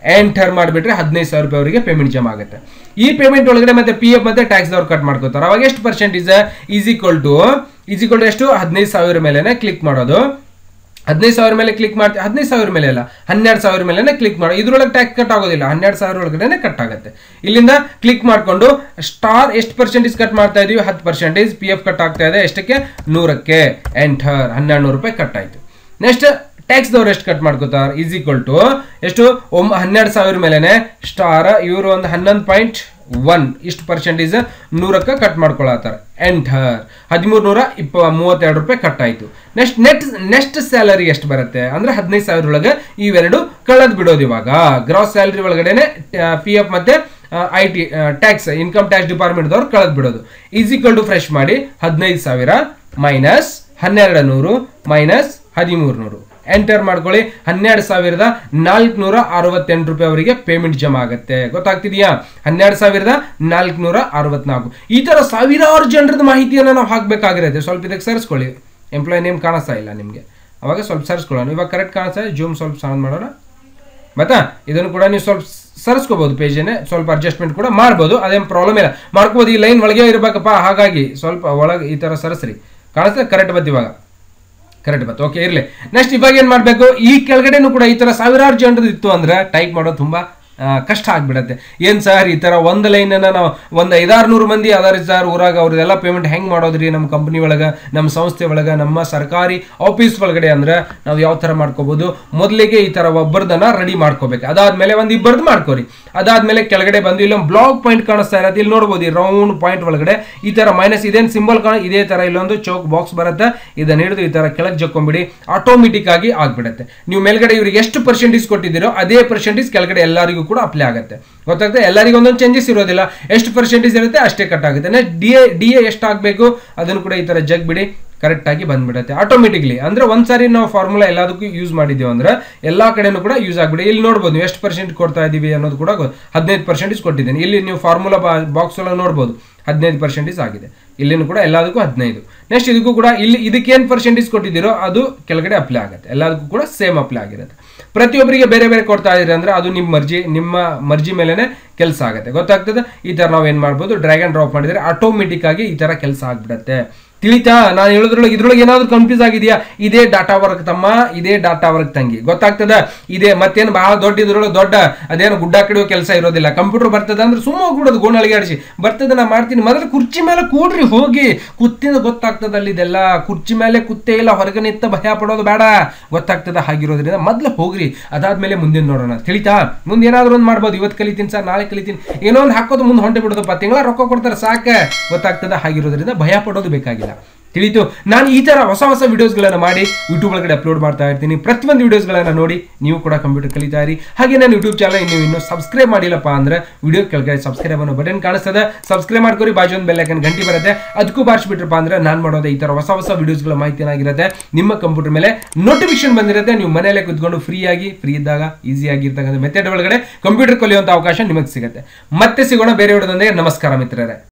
ಎಂಟರ್ ಮಾಡಿಬಿಟ್ರೆ ಹದಿನೈದು ಸಾವಿರ ರೂಪಾಯಿ ಅವರಿಗೆ ಪೇಮೆಂಟ್ ಜಮಾ ಆಗುತ್ತೆ ಈ ಪೇಮೆಂಟ್ ಒಳಗಡೆ ಮತ್ತೆ ಪಿ ಎಫ್ ಮತ್ತೆ ಟ್ಯಾಕ್ಸ್ ಅವ್ರು ಕಟ್ ಮಾಡ್ಕೋತಾರೆ ಅವಾಗ ಎಷ್ಟು percentage is equal to is equal to ಎಷ್ಟು ಹದಿನೈದು ಸಾವಿರ ಮೇಲೆನೆ ಕ್ಲಿಕ್ ಮಾಡೋದು ಹದಿನೈದು ಸಾವಿರ ಮೇಲೆ ಕ್ಲಿಕ್ ಮಾಡ್ತೀವಿ ಹದಿನೈದು ಸಾವಿರ ಮೇಲೆ ಅಲ್ಲ ಹನ್ನೆರಡು ಸಾವಿರ ಮೇಲೆ ಕ್ಲಿಕ್ ಮಾಡೋ ಇದ್ರೊಳಗೆ ಟ್ಯಾಕ್ಸ್ ಕಟ್ ಆಗೋದಿಲ್ಲ ಹನ್ನೆರಡು ಸಾವಿರ ಒಳಗಡೆ ಕಟ್ ಆಗುತ್ತೆ ಇಲ್ಲಿಂದ ಕ್ಲಿಕ್ ಮಾಡಿಕೊಂಡು ಸ್ಟಾರ್ ಎಷ್ಟು ಪರ್ಸೆಂಟೇಜ್ ಕಟ್ ಮಾಡ್ತಾ ಇದೀವಿ ಹತ್ತು ಪರ್ಸೆಂಟೇಜ್ ಪಿ ಎಫ್ ಕಟ್ ಆಗ್ತಾ ಇದೆ ಎಷ್ಟಕ್ಕೆ ನೂರಕ್ಕೆ ಎಂಟರ್ ಹನ್ನೆರಡು ನೂರು ರೂಪಾಯಿ ಕಟ್ ಆಯ್ತು ನೆಕ್ಸ್ಟ್ ಟ್ಯಾಕ್ಸ್ದವ್ರು ಎಷ್ಟು ಕಟ್ ಮಾಡ್ಕೋತಾರೆ ಈಸ್ ಈಕ್ವಲ್ ಟು ಎಷ್ಟು ಒಮ್ ಹನ್ನೆರಡು ಸಾವಿರ ಮೇಲೆನೆ ಸ್ಟಾರ್ ಇವರು ಒಂದು ಹನ್ನೊಂದು ಪಾಯಿಂಟ್ ಒನ್ ಇಷ್ಟು ಪರ್ಸೆಂಟೇಜ್ ನೂರಕ್ಕೆ ಕಟ್ ಮಾಡ್ಕೊಳತ್ತಾರೆ ಎಂಟರ್ ಹದಿಮೂರು ನೂರ ಇಪ್ಪ ಮೂವತ್ತೆರಡು ರೂಪಾಯಿ ಕಟ್ ಆಯ್ತು ನೆಕ್ಸ್ಟ್ ನೆಟ್ ನೆಕ್ಸ್ಟ್ ಸ್ಯಾಲರಿ ಎಷ್ಟು ಬರುತ್ತೆ ಅಂದ್ರೆ ಹದಿನೈದು ಸಾವಿರ ಒಳಗೆ ಇವೆರಡು ಕಳೆದು ಬಿಡೋದು ಇವಾಗ ಗ್ರಾಸ್ ಸ್ಯಾಲರಿ ಒಳಗಡೆನೆ ಪಿ ಎಫ್ ಮತ್ತೆ I T tax income tax ಡಿಪಾರ್ಟ್ಮೆಂಟ್ದವ್ರು ಕಳೆದು ಬಿಡೋದು ಈಸ್ ಈಕ್ವಲ್ ಟು ಫ್ರೆಶ್ ಮಾಡಿ ಹದಿನೈದು ಸಾವಿರ ಮೈನಸ್ ಹನ್ನೆರಡು ನೂರು ಮೈನಸ್ ಹದಿಮೂರು ನೂರು ಎಂಟರ್ ಮಾಡ್ಕೊಳ್ಳಿ ಹನ್ನೆರಡು ಸಾವಿರದ ನಾಲ್ಕುನೂರ ಅರವತ್ತೆಂಟು ರೂಪಾಯಿ ಅವರಿಗೆ ಪೇಮೆಂಟ್ ಜಮಾ ಆಗುತ್ತೆ ಗೊತ್ತಾಗ್ತಿದೆಯಾ ಹನ್ನೆರಡು ಸಾವಿರದ ನಾಲ್ಕುನೂರ ಅರವತ್ನಾಲ್ಕು ಈ ತರ ಸಾವಿರಾರು ಜನರದ ಮಾಹಿತಿಯನ್ನು ನಾವು ಹಾಕಬೇಕಾಗಿರುತ್ತೆ ಸ್ವಲ್ಪ ಇದಕ್ಕೆ ಸರ್ಸ್ಕೊಳ್ಳಿ ಎಂಪ್ಲಾಯ್ ನೇಮ್ ಕಾಣಿಸ್ತಾ ಇಲ್ಲ ನಿಮಗೆ ಅವಾಗ ಸ್ವಲ್ಪ ಸರ್ಸ್ಕೊಳ್ಳೋಣ ಇವಾಗ ಕರೆಕ್ಟ್ ಕಾಣಿಸ್ತಾ ಇದೆ ಜೂಮ್ ಸ್ವಲ್ಪ ಸೌಂಡ್ ಮಾಡೋಣ ಮತ್ತಾ ಇದನ್ನು ಕೂಡ ನೀವು ಸ್ವಲ್ಪ ಸರಿಸ್ಕೋಬಹುದು ಪೇಜನ್ನೇ ಸ್ವಲ್ಪ ಅಡ್ಜಸ್ಟ್ಮೆಂಟ್ ಕೂಡ ಮಾಡ್ಬೋದು ಅದೇನು ಪ್ರಾಬ್ಲಮ್ ಇಲ್ಲ ಮಾಡ್ಕೋಬೋದು ಈ ಲೈನ್ ಒಳಗೆ ಇರಬೇಕಪ್ಪ ಹಾಗಾಗಿ ಸ್ವಲ್ಪ ಒಳಗೆ ಈ ಥರ ಸರಸ್ರಿ ಕಾಣಿಸ್ತದೆ ಕರೆಕ್ಟ್ ಬತ್ತು ಇವಾಗ ಕರೆಕ್ಟ್ ಬತ್ತು ಓಕೆ ಇರಲಿ ನೆಕ್ಸ್ಟ್ ಇವಾಗ ಏನು ಮಾಡಬೇಕು ಈ ಕೆಳಗಡೆನೂ ಕೂಡ ಈ ಥರ ಸಾವಿರಾರು ಜನರದ್ದು ಇತ್ತು ಅಂದ್ರೆ ಟೈಪ್ ಮಾಡೋದು ತುಂಬ ಆ, ಕಷ್ಟ ಆಗ್ಬಿಡತ್ತೆ ಏನು ಸರ್ ಈ ಥರ ಒಂದು ಲೈನನ್ನು ನಾವು ಒಂದು ಐದಾರು ನೂರು ಮಂದಿ ಅದಾರ ಸರ್ ಊರಾಗ ಅವ್ರದ್ದೆಲ್ಲ ಪೇಮೆಂಟ್ ಹೆಂಗೆ ಮಾಡೋದ್ರಿ ನಮ್ಮ ಕಂಪ್ನಿ ಒಳಗೆ ನಮ್ಮ ಸಂಸ್ಥೆ ಒಳಗೆ ನಮ್ಮ ಸರ್ಕಾರಿ ಆಫೀಸ್ ಒಳಗಡೆ ಅಂದ್ರೆ ನಾವು ಯಾವ ಥರ ಮಾಡ್ಕೋಬೋದು ಮೊದಲಿಗೆ ಈ ಥರ ಒಬ್ಬರದನ್ನ ರೆಡಿ ಮಾಡ್ಕೋಬೇಕು ಅದಾದ್ಮೇಲೆ ಒಂದು ಇಬ್ಬರದ್ದು ಮಾಡ್ಕೋರಿ ಅದಾದ್ಮೇಲೆ ಕೆಳಗಡೆ ಬಂದು ಇಲ್ಲೊಂದು ಬ್ಲಾಕ್ ಪಾಯಿಂಟ್ ಕಾಣಿಸ್ತಾ ಇರತ್ತೆ ಇಲ್ಲಿ ನೋಡ್ಬೋದು ಈ ರೌಂಡ್ ಪಾಯಿಂಟ್ ಒಳಗಡೆ ಈ ಥರ ಮೈನಸ್ ಇದೇನು ಸಿಂಬಲ್ ಕಾಣ ಇದೇ ಥರ ಇಲ್ಲೊಂದು ಚೌಕ್ ಬಾಕ್ಸ್ ಬರುತ್ತೆ ಇದನ್ನ ಹಿಡಿದು ಈ ಥರ ಕೆಳಗೆ ಜಕ್ಕೊಂಬಿಡಿ ಆಟೋಮೆಟಿಕ್ ಆಗಿ ಆಗ್ಬಿಡುತ್ತೆ ನೀವು ಮೇಲ್ಗಡೆ ಇವ್ರಿಗೆ ಎಷ್ಟು ಪರ್ಸೆಂಟೇಜ್ ಕೊಟ್ಟಿದ್ದೀರೋ ಅದೇ ಪರ್ಸೆಂಟೇಜ್ ಕೆಳಗಡೆ ಎಲ್ಲರಿಗೂ ಕೂಡ ಅಪ್ಲೈ ಆಗುತ್ತೆ ಗೊತ್ತಾಗ್ತದೆ ಎಲ್ಲರಿಗೂ ಒಂದೊಂದು ಚೇಂಜಸ್ ಇರೋದಿಲ್ಲ ಎಷ್ಟು ಪರ್ಸೆಂಟೇಜ್ ಇರುತ್ತೆ ಅಷ್ಟೇ ಕಟ್ ಆಗುತ್ತೆ next D A D A ಎಷ್ಟು ಆಗಬೇಕು ಅದನ್ನು ಕೂಡ ಈ ಥರ ಜಗ್ ಬಿಡಿ ಕರೆಕ್ಟ್ ಆಗಿ ಬಂದ್ಬಿಡುತ್ತೆ ಆಟೋಮೆಟಿಕ್ಲಿ ಅಂದ್ರೆ ಒಂದ್ಸಾರಿ ನಾವು ಫಾರ್ಮುಲಾ ಎಲ್ಲದಕ್ಕೂ ಯೂಸ್ ಮಾಡಿದ್ದೀವಿ ಅಂದ್ರೆ ಎಲ್ಲಾ ಕಡೆನೂ ಕೂಡ ಯೂಸ್ ಆಗ್ಬಿಡಿ ಇಲ್ಲಿ ನೋಡ್ಬೋದು ನೀವು ಎಷ್ಟು ಪರ್ಸೆಂಟ್ ಕೊಡ್ತಾ ಇದೀವಿ ಅನ್ನೋದು ಕೂಡ ಹದಿನೈದು ಪರ್ಸೆಂಟೇಜ್ ಕೊಟ್ಟಿದ್ದೀನಿ ಇಲ್ಲಿ ನೀವು ಫಾರ್ಮುಲಾ ಬಾಕ್ಸ್ ಒಳಗೆ ನೋಡ್ಬೋದು ಹದಿನೈದು ಪರ್ಸೆಂಟೇಜ್ ಆಗಿದೆ ಇಲ್ಲಿನೂ ಕೂಡ ಎಲ್ಲದಕ್ಕೂ ಹದಿನೈದು ನೆಕ್ಸ್ಟ್ ಇದಕ್ಕೂ ಕೂಡ ಇಲ್ಲಿ ಇದಕ್ಕೆ ಏನು ಪರ್ಸೆಂಟೇಜ್ ಕೊಟ್ಟಿದ್ದೀರೋ ಅದು ಕೆಳಗಡೆ ಅಪ್ಲೈ ಆಗುತ್ತೆ ಎಲ್ಲದಕ್ಕೂ ಕೂಡ ಸೇಮ್ ಅಪ್ಲೈ ಆಗಿರುತ್ತೆ ಪ್ರತಿಯೊಬ್ಬರಿಗೆ ಬೇರೆ ಬೇರೆ ಕೊಡ್ತಾ ಇದ್ದೀರಿ ಅಂದ್ರೆ ಅದು ನಿಮ್ಮ ಮರ್ಜಿ ನಿಮ್ಮ ಮರ್ಜಿ ಮೇಲೆನೆ ಕೆಲಸ ಆಗುತ್ತೆ ಗೊತ್ತಾಗ್ತದೆ ಈ ತರ ನಾವು ಏನ್ ಮಾಡ್ಬೋದು ಡ್ರ್ಯಾಗ್ ಅಂಡ್ ಡ್ರಾಪ್ ಮಾಡಿದ್ರೆ ಆಟೋಮೆಟಿಕ್ ಆಗಿ ಈ ತರ ಕೆಲಸ ಆಗ್ಬಿಡತ್ತೆ ತಿಳಿತಾ ನಾನು ಹೇಳೋದ್ರೊಳಗೆ ಇದ್ರೊಳಗೆ ಏನಾದ್ರು ಕನ್ಫ್ಯೂಸ್ ಆಗಿದೆಯಾ ಇದೇ ಡಾಟಾ ವರ್ಕ್ ತಮ್ಮ ಇದೇ ಡಾಟಾ ವರ್ಕ್ ತಂಗಿ ಗೊತ್ತಾಗ್ತದ ಇದೇ ಮತ್ತೇನು ಬಹಳ ದೊಡ್ಡ ಇದ್ರೊಳಗೆ ದೊಡ್ಡ ಅದೇನು ಗುಡ್ಡ ಕಿಡುವ ಕೆಲಸ ಇರೋದಿಲ್ಲ ಕಂಪ್ಯೂಟರ್ ಬರ್ತದ ಅಂದ್ರೆ ಸುಮ್ಮ ಹೋಗ್ಬಿಡೋದು ಗೋಣ ಅಳಿಗಾಡಿಸಿ ಬರ್ತದೆ ನಾ ಮಾಡ್ತೀನಿ ಮೊದಲು ಕುರ್ಚಿ ಮೇಲೆ ಕೂಡ್ರಿ ಹೋಗಿ ಕುತ್ತಿನ ಗೊತ್ತಾಗ್ತದ ಅಲ್ಲಿ ಇದೆಲ್ಲ ಕುರ್ಚಿ ಮೇಲೆ ಕುತ್ತೇ ಇಲ್ಲ ಹೊರಗೆ ನಿಂತ ಭಯ ಪಡೋದು ಬೇಡ ಗೊತ್ತಾಗ್ತದ ಹಾಗಿರೋದ್ರಿಂದ ಮೊದ್ಲು ಹೋಗ್ರಿ ಅದಾದ್ಮೇಲೆ ಮುಂದಿನ ನೋಡೋಣ ತಿಳಿತಾ ಮುಂದೆ ಏನಾದ್ರು ಒಂದು ಮಾಡ್ಬೋದು ಇವತ್ತು ಕಲಿತೀನಿ ಸರ್ ನಾಳೆ ಕಲಿತೀನಿ ಏನೋ ಒಂದು ಹಾಕೋದು ಮುಂದೆ ಹೊಂಟೆ ಬಿಡೋದಪ್ಪ ತಿಂಗಳ ರೊಕ್ಕ ಕೊಡ್ತಾರೆ ಸಾಕೆ ಗೊತ್ತಾಗ್ತದ ಹಾಗಿರೋದ್ರಿಂದ ಭಯ ಪಡೋದು ಬೇಕಾಗಿಲ್ಲ ತಿಳಿತು ನಾನು ಈ ತರ ಹೊಸ ಹೊಸ ವಿಡಿಯೋಸ್ಗಳನ್ನು ಮಾಡಿ ಯೂಟ್ಯೂಬ್ ಒಳಗಡೆ ಅಪ್ಲೋಡ್ ಮಾಡ್ತಾ ಇರ್ತೀನಿ ಪ್ರತಿಯೊಂದು ವಿಡಿಯೋಸ್ಗಳನ್ನು ನೋಡಿ ನೀವು ಕೂಡ ಕಂಪ್ಯೂಟರ್ ಕಲಿತಾ ಇರಿ ಹಾಗೆ ನಾನು ಯೂಟ್ಯೂಬ್ ಚಾನಲ್ ನೀವು ಇನ್ನೂ ಸಬ್ಸ್ಕ್ರೈಬ್ ಮಾಡಿಲ್ಲಪ್ಪ ಅಂದ್ರೆ ವಿಡಿಯೋ ಕೆಳಗಡೆ ಸಬ್ಸ್ಕ್ರೈಬ್ ಅನ್ನೋ ಬಟನ್ ಕಾಣಿಸ್ತದೆ ಸಬ್ಸ್ಕ್ರೈಬ್ ಮಾಡ್ಕೊರಿ ಬಾಜು ಒಂದು ಬೆಲ್ಲೈಕನ್ ಗಂಟೆ ಬರುತ್ತೆ ಅದಕ್ಕೂ ಬಾರಿಸ್ಬಿಟ್ರಪ್ಪ ಅಂದ್ರೆ ನಾನು ಮಾಡೋದು ಈ ತರ ಹೊಸ ಹೊಸ ವಿಡಿಯೋಸ್ಗಳ ಮಾಹಿತಿ ಏನಾಗಿರುತ್ತೆ ನಿಮ್ಮ ಕಂಪ್ಯೂಟರ್ ಮೇಲೆ ನೋಟಿಫಿಕೇಶನ್ ಬಂದಿರುತ್ತೆ ನೀವು ಮನೆಯಲ್ಲೇ ಕುತ್ಕೊಂಡು ಫ್ರೀ ಆಗಿ ಫ್ರೀ ಇದ್ದಾಗ ಈಸಿ ಆಗಿರ್ತಕ್ಕಂಥ ಮೆಥಡ್ ಒಳಗಡೆ ಕಂಪ್ಯೂಟರ್ ಕಲಿಯುವಂಥ ಅವಕಾಶ ನಿಮಗೆ ಸಿಗುತ್ತೆ ಮತ್ತೆ ಸಿಗೋಣ ಬೇರೆ ವಿಡಿಯೋದೊಂದಿಗೆ ನಮಸ್ಕಾರ ಮಿತ್ರರೇ